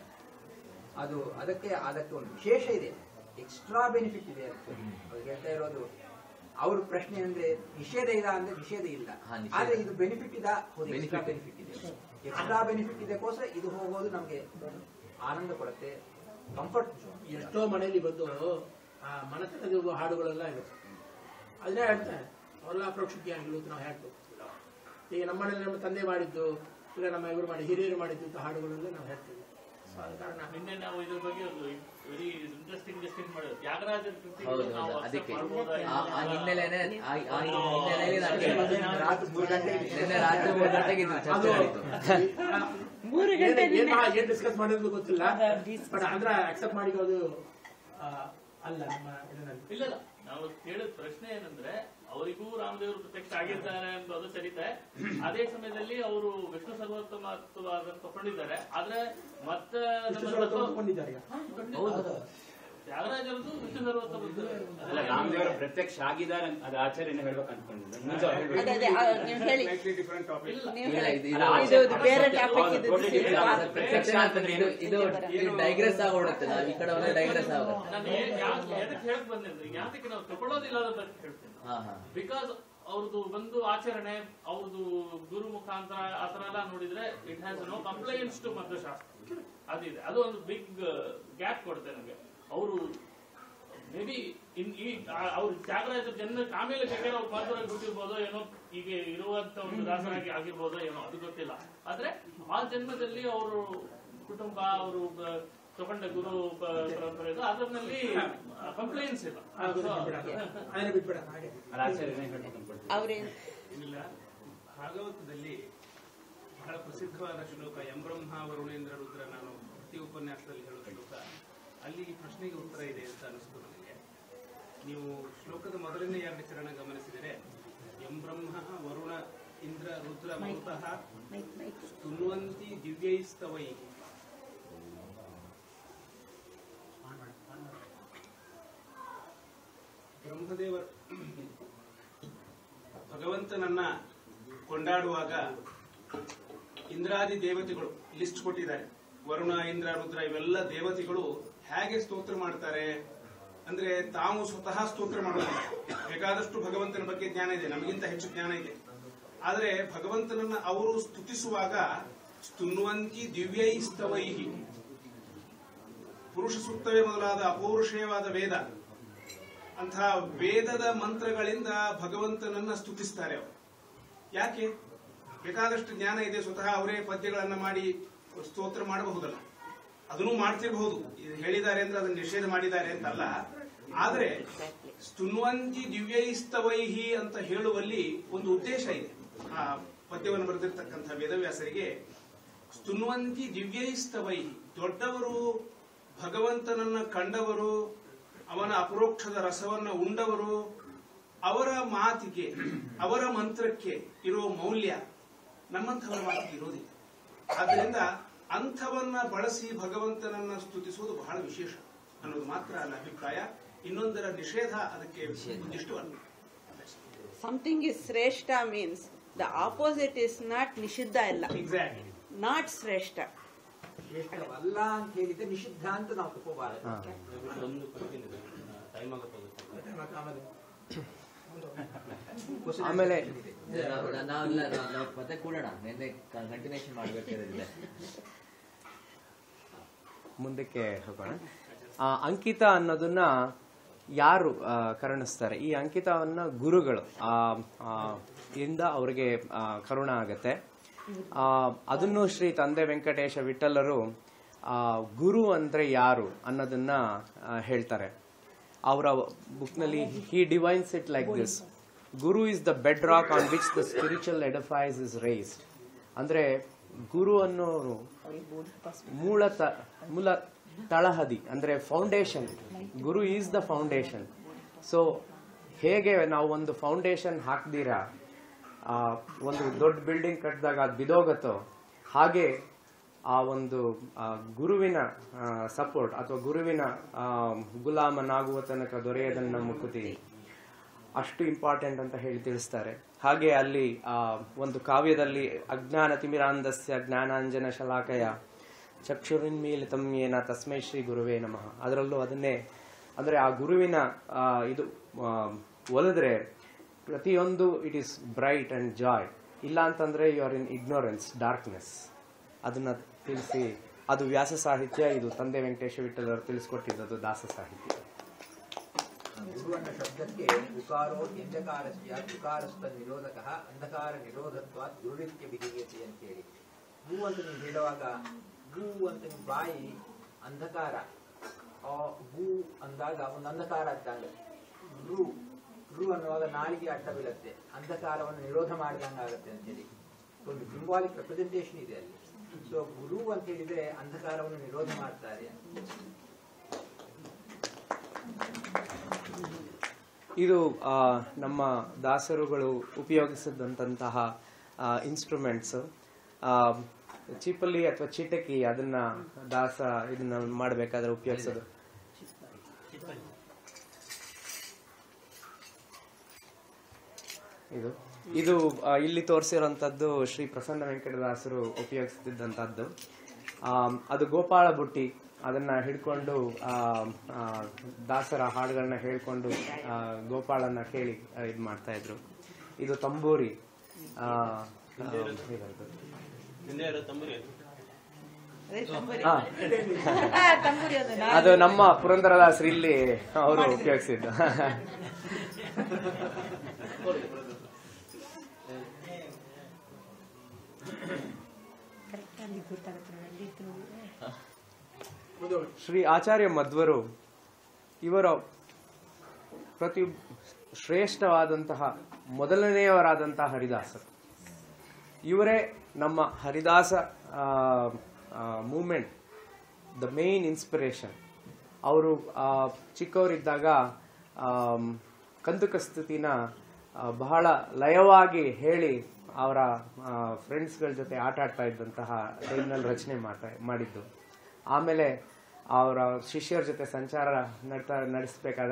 [SPEAKER 7] ಅದು ಅದಕ್ಕೆ ಅದಕ್ಕೆ ಒಂದು ವಿಶೇಷ ಇದೆ ಎಕ್ಸ್ಟ್ರಾ ಬೆನಿಫಿಟ್ ಇದೆ ಅದಕ್ಕೆ ಅವ್ರು ಹೇಳ್ತಾ ಇರೋದು ಅವ್ರ ಪ್ರಶ್ನೆ ಅಂದ್ರೆ ನಿಷೇಧ ಇಲ್ಲ ಅಂದ್ರೆ ನಿಷೇಧ ಇಲ್ಲ
[SPEAKER 11] ಹಾ, ನಿಷೇಧ.
[SPEAKER 7] ಆದ್ರೆ ಇದು ಬೆನಿಫಿಟ್ ಇದ ಎಕ್ಸ್ಟ್ರಾ
[SPEAKER 11] Benefit.
[SPEAKER 7] ಬೆನಿಫಿಟ್ ಇದೆ ಎಕ್ಸ್ಟ್ರಾ ಬೆನಿಫಿಟ್ ಇದಕ್ಕೋಸ್ಕರ ಇದು ಹೋಗೋದು ನಮ್ಗೆ ಆನಂದ ಕೊಡುತ್ತೆ ಕಂಫರ್ಟ್
[SPEAKER 8] ಎಷ್ಟೋ ಮನೆಯಲ್ಲಿ ಬಂದು ಆ ಮನೆತನದ ಹಾಡುಗಳೆಲ್ಲ ಇರುತ್ತೆ ಅದನ್ನೇ ಹೇಳ್ತಾರೆ ಅವರೆಲ್ಲ ಅಪರೋಕ್ಷ ಜ್ಞಾನಿಗಳು ಅಂತ ನಾವು ಹೇಳ್ತೀವಿ ಈಗ ನಮ್ಮ ಮನೇಲಿ ನಮ್ಮ ತಂದೆ ಮಾಡಿದ್ದು ಈಗ ನಮ್ಮ ಇವರು ಮಾಡಿ ಹಿರಿಯರು ಮಾಡಿದ್ದು ಇಂಥ ಹಾಡುಗಳೆಲ್ಲ ನಾವು ಹೇಳ್ತೀವಿ ಸೊ ಆದ ಕಾರಣ
[SPEAKER 6] ನಿನ್ನೆ ನಾವು ಇದ್ರ ಬಗ್ಗೆ ಒಂದು ವೆರಿ ಇಂಟ್ರೆಸ್ಟಿಂಗ್ ಡಿಸ್ಕಸ್ ಮಾಡಿದ್ವಿ ತ್ಯಾಗರಾಜರ ಕೃತಿಗಳು
[SPEAKER 11] ಹೌದು
[SPEAKER 6] ನಾವು
[SPEAKER 11] ಹೌದು
[SPEAKER 6] accept
[SPEAKER 11] ಅದಕ್ಕೆ
[SPEAKER 6] ಮಾಡ್ಬೋದಾ
[SPEAKER 11] ಆ
[SPEAKER 6] ಇಲ್ವಾ?
[SPEAKER 11] ಆ ಹಿನ್ನೆಲೆನೆ ಆ ಆ ಹಿನ್ನೆಲೆಯಲ್ಲಿ ನಾನು ಕೇಳಿದೆ.
[SPEAKER 7] ರಾತ್ರಿ ಮೂರು ಗಂಟೆಗೆ
[SPEAKER 11] ನಿನ್ನೆ ರಾತ್ರಿ ಮೂರು ಗಂಟೆಗೆ ಇದು ಚರ್ಚೆ ಆಯಿತು
[SPEAKER 5] ಮೂರು
[SPEAKER 8] ಏನ್
[SPEAKER 5] ಗಂಟೆ
[SPEAKER 8] ಏನ್ ಮಾ- ಏನ್ ಡಿಸ್ಕಸ್ ಮಾಡಿದ್ರು ಗೊತ್ತಿಲ್ಲ ಬಟ್ ಅಂದ್ರೆ ಅಕ್ಸೆಪ್ಟ್ ಮಾಡಿರೋದು ಆ, ಅಲ್ಲ ನಮ್ಮ ಇದರಲ್ಲಿ
[SPEAKER 6] ಇಲ್ಲ ಇಲ್ಲ ನಾವು ಕೇಳಿದ ಪ್ರಶ್ನೆ ಏನಂದ್ರೆ ಅವರಿಗೂ ರಾಮದೇವರು ಪ್ರತ್ಯಕ್ಷ ಆಗಿದ್ದಾರೆ ಅನ್ನೋದು ಸರಿತೆ ಅದೇ ಸಮಯದಲ್ಲಿ ಅವರು ವಿಷ್ಣು ಸರ್ವೋತ್ತಮತ್ವವನ್ನು ತಗೊಂಡಿದ್ದಾರೆ ಆದ್ರೆ ಮತ್ತೆ
[SPEAKER 8] ವಿಷ್ಣು
[SPEAKER 6] ನಮ್ಮ
[SPEAKER 8] ಸರ್ವೋತ್ತಮ
[SPEAKER 6] ತತ್ವ-
[SPEAKER 8] ತಗೊಂಡಿದ್ದಾರೆ ಈಗ.
[SPEAKER 6] ಹಾ, ಖಂಡಿತ.
[SPEAKER 11] ಹೌದು
[SPEAKER 6] ತ್ಯಾಗರಾಜರದು ವಿಷ್ಣು ಸರ್ವೋತ್ತಮ
[SPEAKER 4] ಅಲ್ಲ ರಾಮದೇವರ ಪ್ರತ್ಯಕ್ಷ ಆಗಿದ್ದಾರೆ ಅಂತ ಅದು ಆಚಾರ್ಯನ ಹೇಳ್ಬೇಕು ಅನ್ಕೊಂಡಿದ್ದೆ ನಿಜ ಹೇಳ್ಬೇಕು.
[SPEAKER 5] ಅದೇ ಅದೇ ಆ, ನೀವು ಹೇಳಿ
[SPEAKER 6] ಡಿಫರೆಂಟ್ ಟಾಪಿಕ್
[SPEAKER 5] ನೀವು
[SPEAKER 11] ಇಲ್ಲ,
[SPEAKER 5] ಹೇಳಿ.
[SPEAKER 11] ಇದು-
[SPEAKER 4] ಅಲ್ಲ,
[SPEAKER 11] ಇದು-
[SPEAKER 5] ಇದು ಇದು ಬೇರೆ ಟಾಪಿಕ್ ಇದು
[SPEAKER 4] Totally
[SPEAKER 5] ಇದು
[SPEAKER 4] different.
[SPEAKER 5] ಬಾ-
[SPEAKER 11] ಪ್ರತ್ಯಕ್ಷ ಅಂತಂದ್ರೆ ಇದು ಇದು ಇದು ಡೈಗ್ರೆಸ್ ಆಗೋಡುತ್ತೆ ನಾವು ಈ ಕಡೆ ಹೋದ್ರೆ ಡೈಗ್ರೆಸ್ ಆಗುತ್ತೆ
[SPEAKER 6] ನಾನು ಏನ್- ಯಾಕೆ ಎದಕ್ಕೆ ಹೇಳಕ್ ಬಂದೆ ಅಂದ್ರೆ ಯಾತಕ್ಕೆ ನಾವು ತಗೊಳ್ಳೋದಿಲ್ಲ ಅಂತ ಹೇಳ್ತೇನೆ
[SPEAKER 11] ಹಾ ಹಾ
[SPEAKER 6] ಬಿಕಾಸ್ ಅವ್ರದ್ದು ಒಂದು ಆಚರಣೆ ಅವ್ರದ್ದು ಗುರು ಮುಖಾಂತರ ಆತರ ಎಲ್ಲ ನೋಡಿದ್ರೆ it has no compliance to ಮಧ್ವಶಾಸ್ತ್ರ ಅದಿದೆ ಅದು ಒಂದು ಬಿಗ್ ಗ್ಯಾಪ್ ಕೊಡುತ್ತೆ ನಮಗೆ ಅವರು ಮೇ ಬಿ ಇನ್ ಈ ಆ- ಅವ್ರ ತ್ಯಾಗರಾಜ ಜನ್ಮಕ್ಕೆ ಆಮೇಲೆ ಬೇಕಾದ್ರೆ ಅವ್ರು ಮಾತುರಾಗಿ ಬಿಟ್ಟಿರ್ಬೋದೋ ಏನೋ ಈಗ ಇರುವಂತ ಒಂದು ದಾಸರಾಗಿ ಆಗಿರ್ಬೋದೋ ಏನೋ ಅದು ಗೊತ್ತಿಲ್ಲ ಆದ್ರೆ ಆ ಜನ್ಮದಲ್ಲಿ ಅವರು ಕುಟುಂಬ ಅವರು ತಗೊಂಡ ಗುರು ಪ- ಪರಂಪರೆ ಇದು ಅದರಲ್ಲಿ ಕಂಪ್ಲೇಂಟ್ಸ್ ಇಲ್ಲ
[SPEAKER 8] ಅದು ಬಿಟ್ಬಿಡ ಅದನ್ನೇ ಬಿಟ್ಬಿಡ ಹಾಗೆ
[SPEAKER 4] ಅಲ್ಲ ಆಚಾರ್ಯನೇ ಹೇಳ್ಬೇಕು ಅನ್ಕೊಳ್ತೀನಿ
[SPEAKER 5] ಅವ್ರೇನ್
[SPEAKER 10] ಇಲ್ಲ ಭಾಗವತದಲ್ಲಿ ಬಹಳ ಪ್ರಸಿದ್ಧವಾದ ಶ್ಲೋಕ ಎಂ ಬ್ರಹ್ಮ ವರುಣೇಂದ್ರ ರುದ್ರ ನಾನು ಪ್ರತಿ ಉಪನ್ಯಾಸದಲ್ಲಿ ಹೇಳೋ ಶ್ಲೋಕ ಅಲ್ಲಿ ಈ ಪ್ರಶ್ನೆಗೆ ಉತ್ತರ ಇದೆ ಅಂತ ಅನಿಸ್ತು ನನಗೆ ನೀವು ಶ್ಲೋಕದ ಮೊದಲನೇ ಎರಡು ಚರಣ ಗಮನಿಸಿದರೆ ಎಂ ಬ್ರಹ್ಮ ವರುಣ ಇಂದ್ರ ರುದ್ರ ಮರುತಃ ಸ್ತುನ್ವಂತಿ ದಿವ್ಯೈಸ್ತವೈ ಬ್ರಹ್ಮದೇವರ ಭಗವಂತನನ್ನ ಕೊಂಡಾಡುವಾಗ ಇಂದ್ರಾದಿ ದೇವತೆಗಳು ಲಿಸ್ಟ್ ಕೊಟ್ಟಿದ್ದಾರೆ ವರುಣ ಇಂದ್ರ ರುದ್ರ ಇವೆಲ್ಲ ದೇವತೆಗಳು ಹೇಗೆ ಸ್ತೋತ್ರ ಮಾಡ್ತಾರೆ ಅಂದ್ರೆ ತಾವು ಸ್ವತಃ ಸ್ತೋತ್ರ ಮಾಡೋದಿಲ್ಲ ಬೇಕಾದಷ್ಟು ಭಗವಂತನ ಬಗ್ಗೆ ಜ್ಞಾನ ಇದೆ ನಮಗಿಂತ ಹೆಚ್ಚು ಜ್ಞಾನ ಇದೆ ಆದರೆ ಭಗವಂತನನ್ನ ಅವರು ಸ್ತುತಿಸುವಾಗ ಸ್ತುನ್ವಂತಿ ದಿವ್ಯೈಸ್ತವೈಹಿ ಪುರುಷ ಸೂಕ್ತವೇ ಮೊದಲಾದ ಅಪೌರುಷೇಯವಾದ ವೇದ ಅಂತಹ ವೇದದ ಮಂತ್ರಗಳಿಂದ ಭಗವಂತನನ್ನ ಸ್ತುತಿಸ್ತಾರೆ ಅವರು ಯಾಕೆ ಬೇಕಾದಷ್ಟು ಜ್ಞಾನ ಇದೆ ಸ್ವತಃ ಅವರೇ ಪದ್ಯಗಳನ್ನ ಮಾಡಿ ಸ್ತೋತ್ರ ಮಾಡಬಹುದಲ್ಲ ಅದನ್ನು ಮಾಡ್ತಿರಬಹುದು ಇದು ಹೇಳಿದ್ದಾರೆ ಅಂದ್ರೆ ಅದನ್ನ ನಿಷೇಧ ಮಾಡಿದ್ದಾರೆ ಅಂತಲ್ಲ ಆದ್ರೆ ಸ್ತುನ್ವಂತಿ ದಿವ್ಯೈಸ್ತವೈಹಿ ಅಂತ ಹೇಳುವಲ್ಲಿ ಒಂದು ಉದ್ದೇಶ ಇದೆ ಆ ಪದ್ಯವನ್ನು ಬರೆದಿರ್ತಕ್ಕಂಥ ವೇದವ್ಯಾಸರಿಗೆ ಸ್ತುನ್ವಂತಿ ದಿವ್ಯೈಸ್ತವೈಹಿ ದೊಡ್ಡವರು ಭಗವಂತನನ್ನ ಕಂಡವರು ಅವನ ಅಪರೋಕ್ಷದ ರಸವನ್ನ ಉಂಡವರು ಅವರ ಮಾತಿಗೆ ಅವರ ಮಂತ್ರಕ್ಕೆ ಇರೋ ಮೌಲ್ಯ ನಮ್ಮಂಥವರ ಮಾತಿಗೆ ಇರೋದಿಲ್ಲ ಆದ್ದರಿಂದ ಅಂಥವನ್ನ ಬಳಸಿ ಭಗವಂತನನ್ನ ಸ್ತುತಿಸುವುದು ಬಹಳ ವಿಶೇಷ ಅನ್ನೋದು ಮಾತ್ರ ನನ್ನ ಅಭಿಪ್ರಾಯ ಇನ್ನೊಂದರ ನಿಷೇಧ ಅದಕ್ಕೆ ಒಂದಿಷ್ಟು ಅಲ್ಲ
[SPEAKER 5] ಸಮಥಿಂಗ್ ಇಸ್ ಶ್ರೇಷ್ಠ means the opposite is not ನಿಷಿದ್ಧ ಇಲ್ಲ
[SPEAKER 10] ಎಕ್ಸಾಕ್ಟ್ಲಿ
[SPEAKER 5] ನಾಟ್ ಶ್ರೇಷ್ಠ
[SPEAKER 7] ಶ್ರೇಷ್ಠವಲ್ಲ ಅಂತ ಹೇಳಿದ್ರೆ ನಿಷಿದ್ಧ ಅಂತ ನಾವು ತಗೋಬಾರದು
[SPEAKER 6] ಒಂದು question ಇದೆ ಟೈಮ್ ಆಗುತ್ತೆ
[SPEAKER 2] ಆಮೇಲೆ
[SPEAKER 11] ನಾವೆಲ್ಲ ನಾವು ಮತ್ತೆ ಕೂಡೋಣ ನಿನ್ನೆ ಕಂಟಿನ್ಯೂಷನ್ ಮಾಡ್ಬೇಕಾದ್ರೆ
[SPEAKER 2] ಮುಂದಕ್ಕೆ ಹೋಗೋಣ ಆ, ಅಂಕಿತ ಅನ್ನೋದನ್ನ ಯಾರು ಆ, ಕರುಣಿಸ್ತಾರೆ ಈ ಅಂಕಿತವನ್ನ ಗುರುಗಳು ಆ, ಆ, ಇಂದ ಅವರಿಗೆ ಆ, ಕರುಣ ಆಗತ್ತೆ ಆ, ಅದನ್ನು ಶ್ರೀ ತಂದೆ ವೆಂಕಟೇಶ ವಿಠಲರು ಆ, ಗುರು ಅಂದ್ರೆ ಯಾರು ಅನ್ನೋದನ್ನ ಆ, ಹೇಳ್ತಾರೆ ಅವರ ಬುಕ್ನಲ್ಲಿ he defines it like this guru is the bedrock on which the spiritual edifice is raised ಅಂದ್ರೆ ಗುರು ಅನ್ನೋರು ಮೂಲ ತ- ಮೂಲ ತಳಹದಿ ಅಂದ್ರೆ foundation guru is the foundation so ಹೇಗೆ ನಾವು ಒಂದು ಫೌಂಡೇಶನ್ ಹಾಕ್ದಿರಾ ಆ, ಒಂದು ದೊಡ್ಡ ಬಿಲ್ಡಿಂಗ್ ಕಟ್ಟಿದಾಗ ಅದು ಬಿದೋಗತ್ತೋ ಹಾಗೆ ಆ ಒಂದು ಆ, ಗುರುವಿನ ಸಪೋರ್ಟ್ ಅಥವಾ ಗುರುವಿನ ಆ, ಗುಲಾಮನಾಗುವ ತನಕ ದೊರೆಯದನ್ನ ಮುಕುತಿ ಅಷ್ಟು ಇಂಪಾರ್ಟೆಂಟ್ ಅಂತ ಹೇಳಿ ತಿಳಿಸ್ತಾರೆ ಹಾಗೆ ಅಲ್ಲಿ ಆ ಒಂದು ಕಾವ್ಯದಲ್ಲಿ ಅಜ್ಞಾನ ತಿಮಿರಾಂಧಸ್ಯ ಜ್ಞಾನಾಂಜನ ಶಲಾಕಯ ಚಕ್ಷುರಿನ್ಮೀಲಿತಂ ಏನ ತಸ್ಮೈ ಶ್ರೀ ಗುರುವೇ ನಮಃ ಅದರಲ್ಲೂ ಅದನ್ನೇ ಅಂದ್ರೆ ಆ ಗುರುವಿನ ಆ, ಇದು ಆ, ಒಲಿದ್ರೆ ಪ್ರತಿಯೊಂದು it is bright and joy ಇಲ್ಲ ಅಂತಂದ್ರೆ you are in ignorance darkness ಅದನ್ನ ತಿಳಿಸಿ ಅದು ವ್ಯಾಸ ಸಾಹಿತ್ಯ ಇದು ತಂದೆ ವೆಂಕಟೇಶ ವಿಠಲರು ತಿಳಿಸ್ಕೊಟ್ಟಿದ್ದದು ದಾಸ ಸಾಹಿತ್ಯ
[SPEAKER 7] ಗುರು ಅನ್ನೋ ಶಬ್ದಕ್ಕೆ ಉಕಾರೋ ಅಂಧಕಾರಸ್ಯ ಉಕಾರಸ್ಥ ನಿರೋಧಕ ಅಂಧಕಾರ ನಿರೋಧತ್ವ ದುರ್ನಿತ್ಯ ವಿಧೀಯತೆ ಅಂತೇಳಿ ಗು ಅಂತ ನೀವು ಹೇಳುವಾಗ ಗು ಅಂತ ನೀವು ಬಾಯಿ ಅಂಧಕಾರ ಆ ಗು ಅಂದಾಗ ಒಂದು ಅಂಧಕಾರ ಇದ್ದಂಗ ರು ರು ಅನ್ನುವಾಗ ನಾಲಿಗೆ ಅಡ್ಡ ಬೀಳುತ್ತೆ ಅಂಧಕಾರವನ್ನು ನಿರೋಧ ಮಾಡಿದಂಗಾಗತ್ತೆ ಅಂತೇಳಿ ಒಂದು ಸಿಂಬಾಲಿಕ್ ರೆಪ್ರೆಸೆಂಟೇಷನ್ ಇದೆ ಅಲ್ಲಿ ಸೊ ಗುರು ಅಂತ ಹೇಳಿದ್ರೆ ಅಂಧಕಾರವನ್ನು ನಿರೋಧ ಮಾಡ್ತಾರೆ
[SPEAKER 2] ಇದು ಆ, ನಮ್ಮ ದಾಸರುಗಳು ಉಪಯೋಗಿಸಿದಂತಹ ಇನ್ಸ್ಟ್ರೂಮೆಂಟ್ಸ್ ಚೀಪಲ್ಲಿ ಅಥವಾ ಚಿಟಕಿ ಅದನ್ನ ದಾಸ ಇದನ್ನ ಮಾಡಬೇಕಾದ್ರೆ ಉಪಯೋಗಿಸೋದು ಇದು ಇದು ಆ, ಇಲ್ಲಿ ತೋರಿಸಿರುವಂತದ್ದು ಶ್ರೀ ಪ್ರಸನ್ನ ವೆಂಕಟದಾಸರು ಉಪಯೋಗಿಸುತ್ತಿದ್ದಂಥದ್ದು ಆ, ಅದು ಗೋಪಾಳ ಬುಟ್ಟಿ ಅದನ್ನ ಹಿಡ್ಕೊಂಡು ಆ, ಆ, ದಾಸರ ಹಾಡುಗಳನ್ನ ಹೇಳ್ಕೊಂಡು ಆ, ಗೋಪಾಳನ ಹೇಳಿ ಇದು ಮಾಡ್ತಾ ಇದ್ರು ಇದು ತಂಬೂರಿ ಆ, ಆ, ಇದ್ರದ್ದು.
[SPEAKER 6] ಹಿಂದೆ ಇರೋ ತಂಬೂರಿ ಅದು.
[SPEAKER 5] ಅದೇ ತಂಬೂರಿ.
[SPEAKER 2] ಹಾ.
[SPEAKER 5] ಆ, ತಂಬೂರಿ ಅದು ನಾನು-
[SPEAKER 2] ಅದು ನಮ್ಮ ಪುರಂದರದಾಸರು ಇಲ್ಲಿ ಅವರು ಉಪಯೋಗಿಸಿದ್ದು ಶ್ರೀ ಆಚಾರ್ಯ ಮಧ್ವರು ಇವರ ಪ್ರತಿ ಶ್ರೇಷ್ಠವಾದಂತಹ ಮೊದಲನೆಯವರಾದಂತಹ ಹರಿದಾಸರು ಇವರೇ ನಮ್ಮ ಹರಿದಾಸ ಮೂಮೆಂಟ್ ದ ಮೇನ್ ಇನ್ಸ್ಪಿರೇಷನ್ ಅವರು ಚಿಕ್ಕವರಿದ್ದಾಗ ಆಮ್, ಕಂದುಕ ಸ್ತುತಿನ ಆ, ಬಹಳ ಲಯವಾಗಿ ಹೇಳಿ ಅವರ ಫ್ರೆಂಡ್ಸ್ಗಳ ಜೊತೆ ಆಟ ಆಡ್ತಾ ಇದ್ದಂತಹ ಟೈಮ್ನಲ್ಲಿ ರಚನೆ ಮಾಡ್ತಾ ಮಾಡಿದ್ದು ಆಮೇಲೆ ಅವರ ಶಿಷ್ಯರ ಜೊತೆ ಸಂಚಾರ ನಡ್ತಾ ನಡೆಸಬೇಕಾದ್ರೆ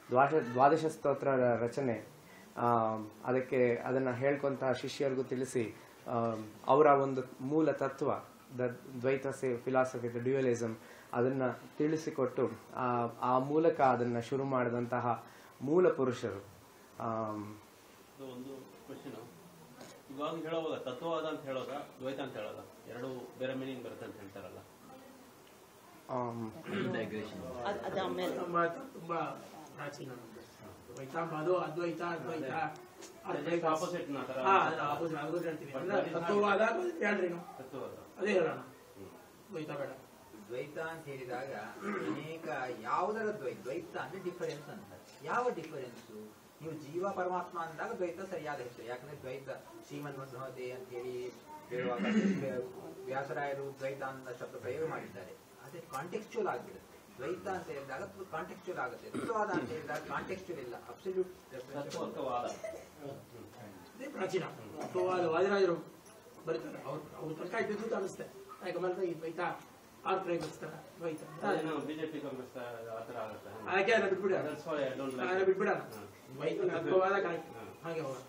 [SPEAKER 2] ದ್ವಾಶ ದ್ವಾದಶ ಸ್ತೋತ್ರ ರಚನೆ ಆ, ಅದಕ್ಕೆ ಅದನ್ನು ಹೇಳ್ಕೊಂತಹ ಶಿಷ್ಯರಿಗೂ ತಿಳಿಸಿ ಆ, ಅವರ ಒಂದು ಮೂಲ ತತ್ವ the Dvaita philosophy the dualism ಅದನ್ನು ತಿಳಿಸಿಕೊಟ್ಟು ಆ, ಆ ಮೂಲಕ ಅದನ್ನು ಶುರು ಮಾಡಿದಂತಹ ಮೂಲ ಪುರುಷರು ಆಮ್,
[SPEAKER 12] ಇದು ಒಂದು ಕ್ವಶನ್ ಇವಾಗ ಹೇಳುವಾಗ ತತ್ವವಾದ ಅಂತ ಹೇಳೋದ ದ್ವೈತ ಅಂತ ಹೇಳೋದ ಎರಡು ಬೇರೆ ಮೀನಿಂಗ್ ಬರುತ್ತೆ ಅಂತ ಹೇಳ್ತಾರಲ್ಲ
[SPEAKER 2] ಆಮ್,
[SPEAKER 5] ಅದ್- ಅದು ಆಮೇಲೆ
[SPEAKER 8] ತುಂಬಾ ತುಂಬಾ ಪ್ರಾಚೀನ ನಮ್ದು. ದ್ವೈತಾಂಬ ಅದು ಅದ್ವೈತ ಅದ್ವೈತ ಅದ್ವೈತ
[SPEAKER 12] opposite ನ ತರ.
[SPEAKER 8] ಹಾ, ಅದು opposite, opposite ಹೇಳ್ತೀವಿ. ಅಂದ್ರೆ ತತ್ವವಾದ ದ್ವೈತ ಹೇಳ್ರಿ ನೀವು
[SPEAKER 12] ತತ್ವವಾದ
[SPEAKER 8] ಅದೇ ಹೇಳೋಣ ದ್ವೈತ ಬೇಡ
[SPEAKER 7] ದ್ವೈತ ಅಂತ ಹೇಳಿದಾಗ ಅನೇಕ ಯಾವುದರ ದ್ವೈತ ದ್ವೈತ ಅಂದ್ರೆ ಡಿಫರೆನ್ಸ್ ಅಂತ ಯಾವ ಡಿಫರೆನ್ಸ್ ನೀವು ಜೀವ ಪರಮಾತ್ಮ ಅಂದಾಗ ದ್ವೈತ ಸರಿಯಾದ ಹೆಸರು ಯಾಕಂದ್ರೆ ದ್ವೈತ ಶ್ರೀಮನ್ ಮಧ್ವತೆ ಅಂತ ಹೇಳಿ ಹೇಳುವಾಗ ವ್ಯ- ವ್ಯಾಸರಾಯರು ದ್ವೈತ ಅಂತ ಶಬ್ದ ಪ್ರಯೋಗ ಮಾಡಿದ್ದಾರೆ ಅದೇ ಕಾಂಟೆಕ್ಚುಯಲ್ ಆಗಿಬಿಡುತ್ತೆ ದ್ವೈತ ಅಂತ ಹೇಳಿದಾಗ ಕಾಂಟೆಕ್ಚುಯಲ್ ಆಗುತ್ತೆ ತತ್ವವಾದ ಅಂತ ಹೇಳಿದಾಗ ಕಾಂಟೆಕ್ಚುಯಲ್ ಇಲ್ಲ ಅಬ್ಸಲ್ಯೂಟ್
[SPEAKER 12] ತತ್ವವಾದ
[SPEAKER 8] ಅದೇ ಪ್ರಾಚೀನ ತತ್ವವಾದ ವಾದಿರಾಜರು ಬರೀತಾರೆ ಅವ್ರು ಅವ್ರು ತರ್ಕ ಇದ್ದಿದ್ದು ಅಂತ ಅನಿಸುತ್ತೆ ಯಾಕೆ ಬಂದ್ರೆ ಈ ದ್ವೈತ ಅವ್ರು ಪ್ರಯೋಗಿಸ್ತಾರೆ ದ್ವೈತ
[SPEAKER 12] ಅದೇನೋ ಬಿಜೆಪಿ ಕಾಂಗ್ರೆಸ್ ಆ ತರ ಆಗುತ್ತೆ
[SPEAKER 8] ಅದಕ್ಕೆ ಅದನ್ನ ಬಿಟ್ಬಿಡ
[SPEAKER 12] That's why I don't like
[SPEAKER 8] ಅದನ್ನ
[SPEAKER 12] it.
[SPEAKER 8] ಬಿಟ್ಬಿಡ ದ್ವೈತ ತತ್ವವಾದ ಕರೆಕ್ಟ್ ಹಾಗೆ ಹೋಗೋಣ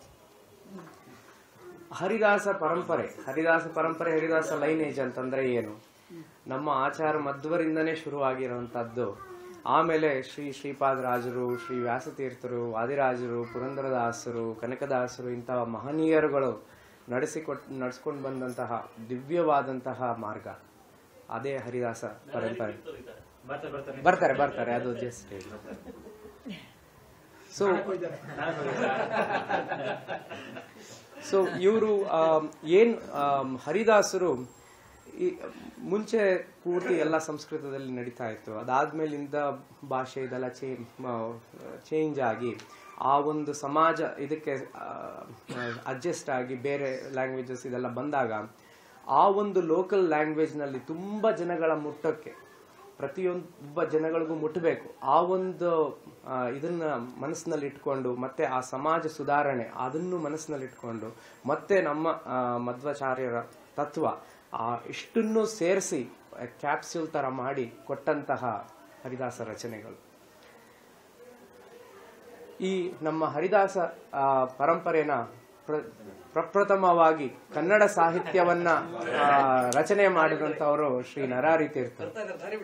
[SPEAKER 2] ಹರಿದಾಸ ಪರಂಪರೆ ಹರಿದಾಸ ಪರಂಪರೆ ಹರಿದಾಸ ಲೈನೇಜ್ ಅಂತಂದ್ರೆ ಏನು ನಮ್ಮ ಆಚಾರ ಮಧ್ವರಿಂದನೇ ಶುರುವಾಗಿರುವಂತದ್ದು ಆಮೇಲೆ ಶ್ರೀ ಶ್ರೀಪಾದರಾಜರು ಶ್ರೀ ವ್ಯಾಸತೀರ್ಥರು ವಾದಿರಾಜರು ಪುರಂದರದಾಸರು ಕನಕದಾಸರು ಇಂತಹ ಮಹನೀಯರುಗಳು ನಡೆಸಿಕೊಟ್ ನಡೆಸ್ಕೊಂಡು ಬಂದಂತಹ ದಿವ್ಯವಾದಂತಹ ಮಾರ್ಗ ಅದೇ ಹರಿದಾಸ ಪರಂಪರೆ
[SPEAKER 4] ಬರ್ತಾರೆ ಬರ್ತಾರೆ
[SPEAKER 2] ಬರ್ತಾರೆ ಬರ್ತಾರೆ ಅದು ಜಸ್ಟ್ ಸೊ ಸೊ ಇವರು ಏನ್ ಆಮ್, ಹರಿದಾಸರು ಈ ಮುಂಚೆ ಪೂರ್ತಿ ಎಲ್ಲ ಸಂಸ್ಕೃತದಲ್ಲಿ ನಡೀತಾ ಇತ್ತು ಅದಾದ್ಮೇಲಿಂದ ಭಾಷೆ ಇದೆಲ್ಲ ಚೇಂಜ್ ಆಗಿ ಆ ಒಂದು ಸಮಾಜ ಇದಕ್ಕೆ ಅಡ್ಜಸ್ಟ್ ಆಗಿ ಬೇರೆ ಲ್ಯಾಂಗ್ವೇಜಸ್ ಇದೆಲ್ಲ ಬಂದಾಗ ಆ ಒಂದು ಲೋಕಲ್ ಲ್ಯಾಂಗ್ವೇಜ್ನಲ್ಲಿ ತುಂಬ ಜನಗಳ ಮುಟ್ಟಕ್ಕೆ ಪ್ರತಿಯೊಬ್ಬ ಜನಗಳಿಗೂ ಮುಟ್ಟಬೇಕು ಆ ಒಂದು ಆ, ಇದನ್ನ ಮನಸ್ಸಿನಲ್ಲಿ ಇಟ್ಕೊಂಡು ಮತ್ತೆ ಆ ಸಮಾಜ ಸುಧಾರಣೆ ಅದನ್ನು ಮನಸ್ಸಿನಲ್ಲಿ ಇಟ್ಕೊಂಡು ಮತ್ತೆ ನಮ್ಮ ಆ, ಮಧ್ವಾಚಾರ್ಯರ ತತ್ವ ಆ ಇಷ್ಟನ್ನು ಸೇರಿಸಿ ಕ್ಯಾಪ್ಸ್ಯೂಲ್ ತರ ಮಾಡಿ ಕೊಟ್ಟಂತಹ ಹರಿದಾಸ ರಚನೆಗಳು ಈ ನಮ್ಮ ಹರಿದಾಸ ಆ, ಪರಂಪರೆನ ಪ್ರ- ಪ್ರಪ್ರಥಮವಾಗಿ ಕನ್ನಡ ಸಾಹಿತ್ಯವನ್ನ ಆ, ರಚನೆ ಮಾಡಿದಂಥವರು ಶ್ರೀ ನರಾರಿ ತೀರ್ಥರು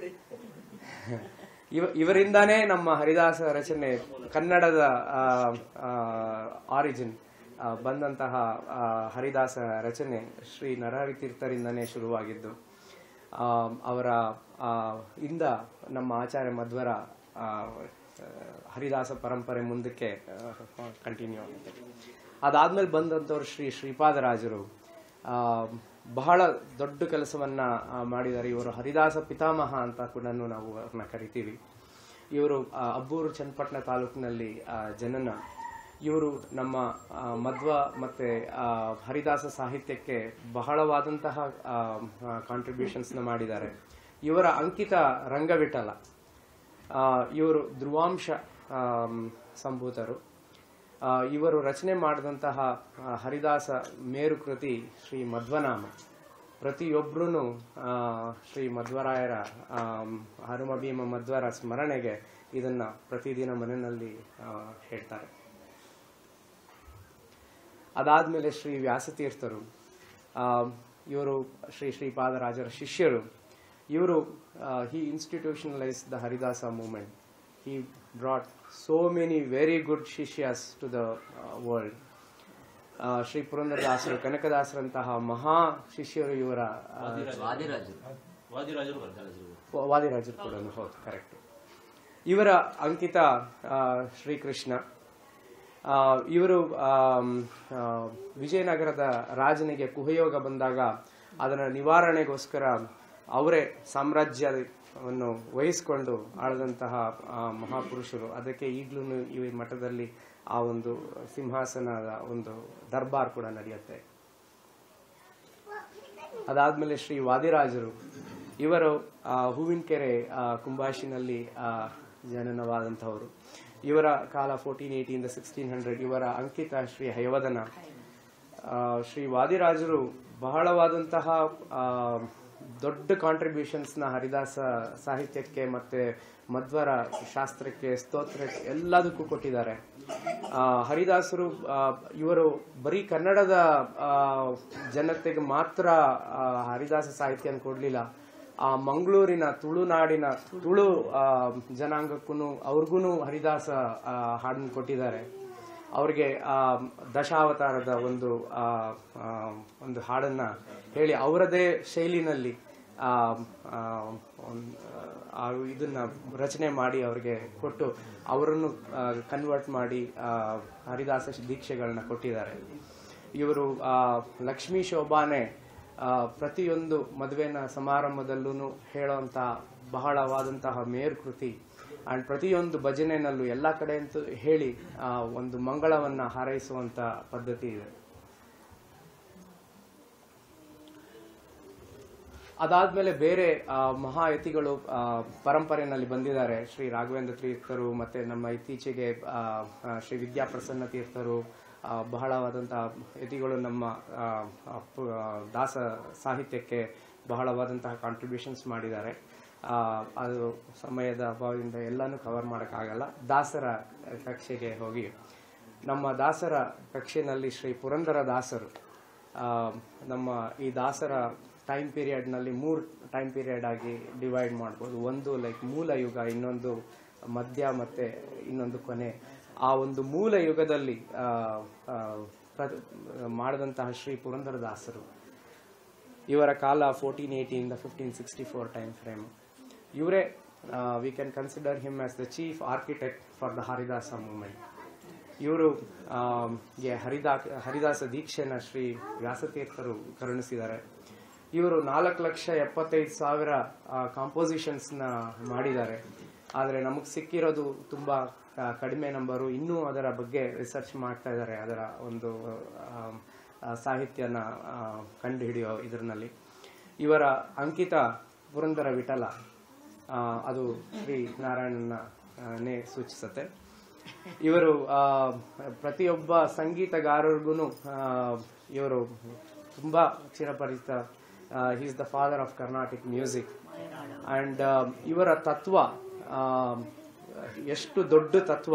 [SPEAKER 2] ಇವ ಇವರಿಂದಾನೇ ನಮ್ಮ ಹರಿದಾಸ ರಚನೆ ಕನ್ನಡದ ಆರಿಜಿನ್ ಬಂದಂತಹ ಆ, ಹರಿದಾಸ ರಚನೆ ಶ್ರೀ ನರಹರಿ ತೀರ್ಥರಿಂದನೇ ಶುರುವಾಗಿದ್ದು ಆ, ಅವರ ಆ, ಇಂದ ನಮ್ಮ ಆಚಾರ್ಯ ಮಧ್ವರ ಆ, ಹರಿದಾಸ ಪರಂಪರೆ ಮುಂದಕ್ಕೆ ಕಂಟಿನ್ಯೂ ಆಗಿದೆ ಅದಾದ್ಮೇಲೆ ಬಂದಂಥವ್ರು ಶ್ರೀ ಶ್ರೀಪಾದರಾಜರು ಆ, ಬಹಳ ದೊಡ್ಡ ಕೆಲಸವನ್ನ ಆ, ಮಾಡಿದ್ದಾರೆ ಇವರು ಹರಿದಾಸ ಪಿತಾಮಹ ಅಂತ ಕೂಡ ನಾವು ಅವ್ರನ್ನ ಕರಿತೀವಿ ಇವರು ಆ, ಅಬ್ಬೂರು ಚನ್ನಪಟ್ಟಣ ತಾಲೂಕಿನಲ್ಲಿ ಆ, ಜನನ ಇವರು ನಮ್ಮ ಆ, ಮಧ್ವ ಮತ್ತೆ ಆ, ಹರಿದಾಸ ಸಾಹಿತ್ಯಕ್ಕೆ ಬಹಳವಾದಂತಹ ಕಾಂಟ್ರಿಬ್ಯೂಷನ್ಸ್ನ ಮಾಡಿದ್ದಾರೆ ಇವರ ಅಂಕಿತ ರಂಗವಿಠಲ ಆ, ಇವರು ಧ್ರುವಾಂಶ ಆಮ್, ಸಂಭೂತರು ಆ, ಇವರು ರಚನೆ ಮಾಡಿದಂತಹ ಆ, ಹರಿದಾಸ ಮೇರುಕೃತಿ ಶ್ರೀ ಮಧ್ವನಾಮ ಪ್ರತಿಯೊಬ್ಬರೂ ಶ್ರೀ ಮಧ್ವರಾಯರ ಆಮ್, ಹನುಮ ಭೀಮ ಮಧ್ವರ ಸ್ಮರಣೆಗೆ ಇದನ್ನ ಪ್ರತಿದಿನ ಮನೆಯಲ್ಲಿ ಆ, ಹೇಳ್ತಾರೆ ಅದಾದ್ಮೇಲೆ ಶ್ರೀ ವ್ಯಾಸತೀರ್ಥರು ಆ, ಇವರು ಶ್ರೀ ಶ್ರೀಪಾದರಾಜರ ಶಿಷ್ಯರು ಇವರು he institutionalise the Haridasa movement he brought so many very good shishyas to the world Shri ಪುರಂದರದಾಸರು ಕನಕದಾಸರಂತಹ ಮಹಾ ಶಿಷ್ಯರು ಇವರ ಆ,
[SPEAKER 11] ವಾದಿರಾಜರು
[SPEAKER 12] ವಾದಿರಾಜರು ಬರ್ತಾರೆ
[SPEAKER 2] ವಾದಿರಾಜರು ಕೂಡ ಹೌದು ಕರೆಕ್ಟ್ ಇವರ ಅಂಕಿತ ಆ, ಶ್ರೀಕೃಷ್ಣ ಆ, ಇವರು ಆಮ್, ಆ, ವಿಜಯನಗರದ ರಾಜನಿಗೆ ಕುಹಯೋಗ ಬಂದಾಗ ಅದರ ನಿವಾರಣೆಗೋಸ್ಕರ ಅವರೇ ಸಾಮ್ರಾಜ್ಯವನ್ನು ವಹಿಸಿಕೊಂಡು ಆಳದಂತಹ ಆ, ಮಹಾಪುರುಷರು ಅದಕ್ಕೆ ಈಗಲೂ ಈ ಮಠದಲ್ಲಿ ಆ ಒಂದು ಸಿಂಹಾಸನದ ಒಂದು ದರ್ಬಾರ್ ಕೂಡ ನಡೆಯುತ್ತೆ ಅದಾದ್ಮೇಲೆ ಶ್ರೀ ವಾದಿರಾಜರು ಇವರು ಆ, ಹೂವಿನಕೆರೆ ಆ, ಕುಂಬಾಶಿನಲ್ಲಿ ಆ, ಜನನವಾದಂಥವರು ಇವರ ಕಾಲ ಫೋರ್ಟೀನ್ ಏಯ್ಟಿಯಿಂದ ಸಿಕ್ಸ್ಟೀನ್ ಹಂಡ್ರೆಡ್ ಇವರ ಅಂಕಿತ ಶ್ರೀ ಹಯವದನ ಆ, ಶ್ರೀ ವಾದಿರಾಜರು ಬಹಳವಾದಂತಹ ಆ, ದೊಡ್ಡ ಕಾಂಟ್ರಿಬ್ಯೂಷನ್ಸ್ನ ಹರಿದಾಸ ಸಾಹಿತ್ಯಕ್ಕೆ ಮತ್ತು ಮಧ್ವರ ಶಾಸ್ತ್ರಕ್ಕೆ ಸ್ತೋತ್ರಕ್ಕೆ ಎಲ್ಲದಕ್ಕೂ ಕೊಟ್ಟಿದ್ದಾರೆ ಆ, ಹರಿದಾಸರು ಆ, ಇವರು ಬರೀ ಕನ್ನಡದ ಆ, ಜನತೆಗೆ ಮಾತ್ರ ಆ, ಹರಿದಾಸ ಸಾಹಿತ್ಯನ ಕೊಡಲಿಲ್ಲ ಆ ಮಂಗಳೂರಿನ ತುಳುನಾಡಿನ ತುಳು ಆ, ಜನಾಂಗಕ್ಕೂ ಅವ್ರಿಗೂ ಹರಿದಾಸ ಆ, ಹಾಡನ್ನು ಕೊಟ್ಟಿದ್ದಾರೆ ಅವ್ರಿಗೆ ಆ ದಶಾವತಾರದ ಒಂದು ಆ, ಆ, ಒಂದು ಹಾಡನ್ನ ಹೇಳಿ ಅವರದೇ ಶೈಲಿನಲ್ಲಿ ಆ, ಆ, ಒಂದ್- ಆ ಇದನ್ನ ರಚನೆ ಮಾಡಿ ಅವರಿಗೆ ಕೊಟ್ಟು ಅವರನ್ನು ಕನ್ವರ್ಟ್ ಮಾಡಿ ಆ, ಹರಿದಾಸ ದೀಕ್ಷೆಗಳನ್ನ ಕೊಟ್ಟಿದ್ದಾರೆ ಇವರು ಆ, ಲಕ್ಷ್ಮೀ ಶೋಭಾನೆ ಆ, ಪ್ರತಿಯೊಂದು ಮದುವೆನ ಸಮಾರಂಭದಲ್ಲೂ ಹೇಳುವಂಥ ಬಹಳವಾದಂತಹ ಮೇರುಕೃತಿ ಆ್ಯಂಡ್ ಪ್ರತಿಯೊಂದು ಭಜನೆನಲ್ಲೂ ಎಲ್ಲ ಕಡೆ ಅಂತೂ ಹೇಳಿ ಆ, ಒಂದು ಮಂಗಳವನ್ನು ಹಾರೈಸುವಂಥ ಪದ್ಧತಿ ಇದೆ ಅದಾದ್ಮೇಲೆ ಬೇರೆ ಆ, ಮಹಾಯತಿಗಳು ಆ, ಪರಂಪರೆಯಲ್ಲಿ ಬಂದಿದ್ದಾರೆ ಶ್ರೀ ರಾಘವೇಂದ್ರ ತೀರ್ಥರು ಮತ್ತೆ ನಮ್ಮ ಇತ್ತೀಚೆಗೆ ಆ, ಆ, ಶ್ರೀ ವಿದ್ಯಾಪ್ರಸನ್ನ ತೀರ್ಥರು ಆ, ಬಹಳವಾದಂತಹ ಯತಿಗಳು ನಮ್ಮ ಆ, ಆ, ಪು- ಆ, ದಾಸ ಸಾಹಿತ್ಯಕ್ಕೆ ಬಹಳವಾದಂತಹ ಕಾಂಟ್ರಿಬ್ಯೂಷನ್ಸ್ ಮಾಡಿದ್ದಾರೆ ಆ, ಅದು ಸಮಯದ ಅಭಾವದಿಂದ ಎಲ್ಲನೂ ಕವರ್ ಮಾಡೋಕ್ಕಾಗಲ್ಲ ದಾಸರ ಕಕ್ಷೆಗೆ ಹೋಗಿ ನಮ್ಮ ದಾಸರ ಕಕ್ಷೆನಲ್ಲಿ ಶ್ರೀ ಪುರಂದರ ದಾಸರು ಆ, ನಮ್ಮ ಈ ದಾಸರ ಟೈಮ್ ಪೀರಿಯಡ್ನಲ್ಲಿ ಮೂರು ಟೈಮ್ ಪೀರಿಯಡ್ ಆಗಿ ಡಿವೈಡ್ ಮಾಡ್ಬೋದು ಒಂದು ಲೈಕ್ ಮೂಲ ಯುಗ ಇನ್ನೊಂದು ಮಧ್ಯ ಮತ್ತೆ ಇನ್ನೊಂದು ಕೊನೆ ಆ ಒಂದು ಮೂಲ ಯುಗದಲ್ಲಿ ಆ, ಆ, ಪ್ರ- ಮಾಡಿದಂತಹ ಶ್ರೀ ಪುರಂದರದಾಸರು ಇವರ ಕಾಲ ಫೋರ್ಟೀನ್ ಏಯ್ಟಿಯಿಂದ fifteen sixty four time frame ಇವರೇ we can consider him as the chief architect for the Haridasa movement ಇವರು ಗೆ ಹರಿದಾ ಹರಿದಾಸ ದೀಕ್ಷೆನ ಶ್ರೀ ವ್ಯಾಸತೀರ್ಥರು ಕರುಣಿಸಿದ್ದಾರೆ ಇವರು ನಾಲ್ಕು ಲಕ್ಷ ಎಪ್ಪತ್ತೈದು ಸಾವಿರ ಕಾಂಪೋಸಿಷನ್ಸ್ನ ಮಾಡಿದ್ದಾರೆ ಆದರೆ ನಮಗೆ ಸಿಕ್ಕಿರೋದು ತುಂಬ ಆ, ಕಡಿಮೆ ನಂಬರು ಇನ್ನೂ ಅದರ ಬಗ್ಗೆ ರಿಸರ್ಚ್ ಮಾಡ್ತಾ ಇದ್ದಾರೆ ಅದರ ಒಂದು ಆ, ಆ, ಸಾಹಿತ್ಯನ ಆ, ಕಂಡುಹಿಡಿಯೋ ಇದರಲ್ಲಿ ಇವರ ಅಂಕಿತ ಪುರಂದರ ವಿಠಲ ಆ, ಅದು ಶ್ರೀ ನಾರಾಯಣನೇ ಸೂಚಿಸುತ್ತೆ ಇವರು ಆ, ಪ್ರತಿಯೊಬ್ಬ ಸಂಗೀತಗಾರರಿಗೂ ಇವರು ತುಂಬ ಚಿರಪರಿಚಿತ is the father of Carnatic music and ಇವರ ತತ್ವ ಆ, ಎಷ್ಟು ದೊಡ್ಡ ತತ್ವ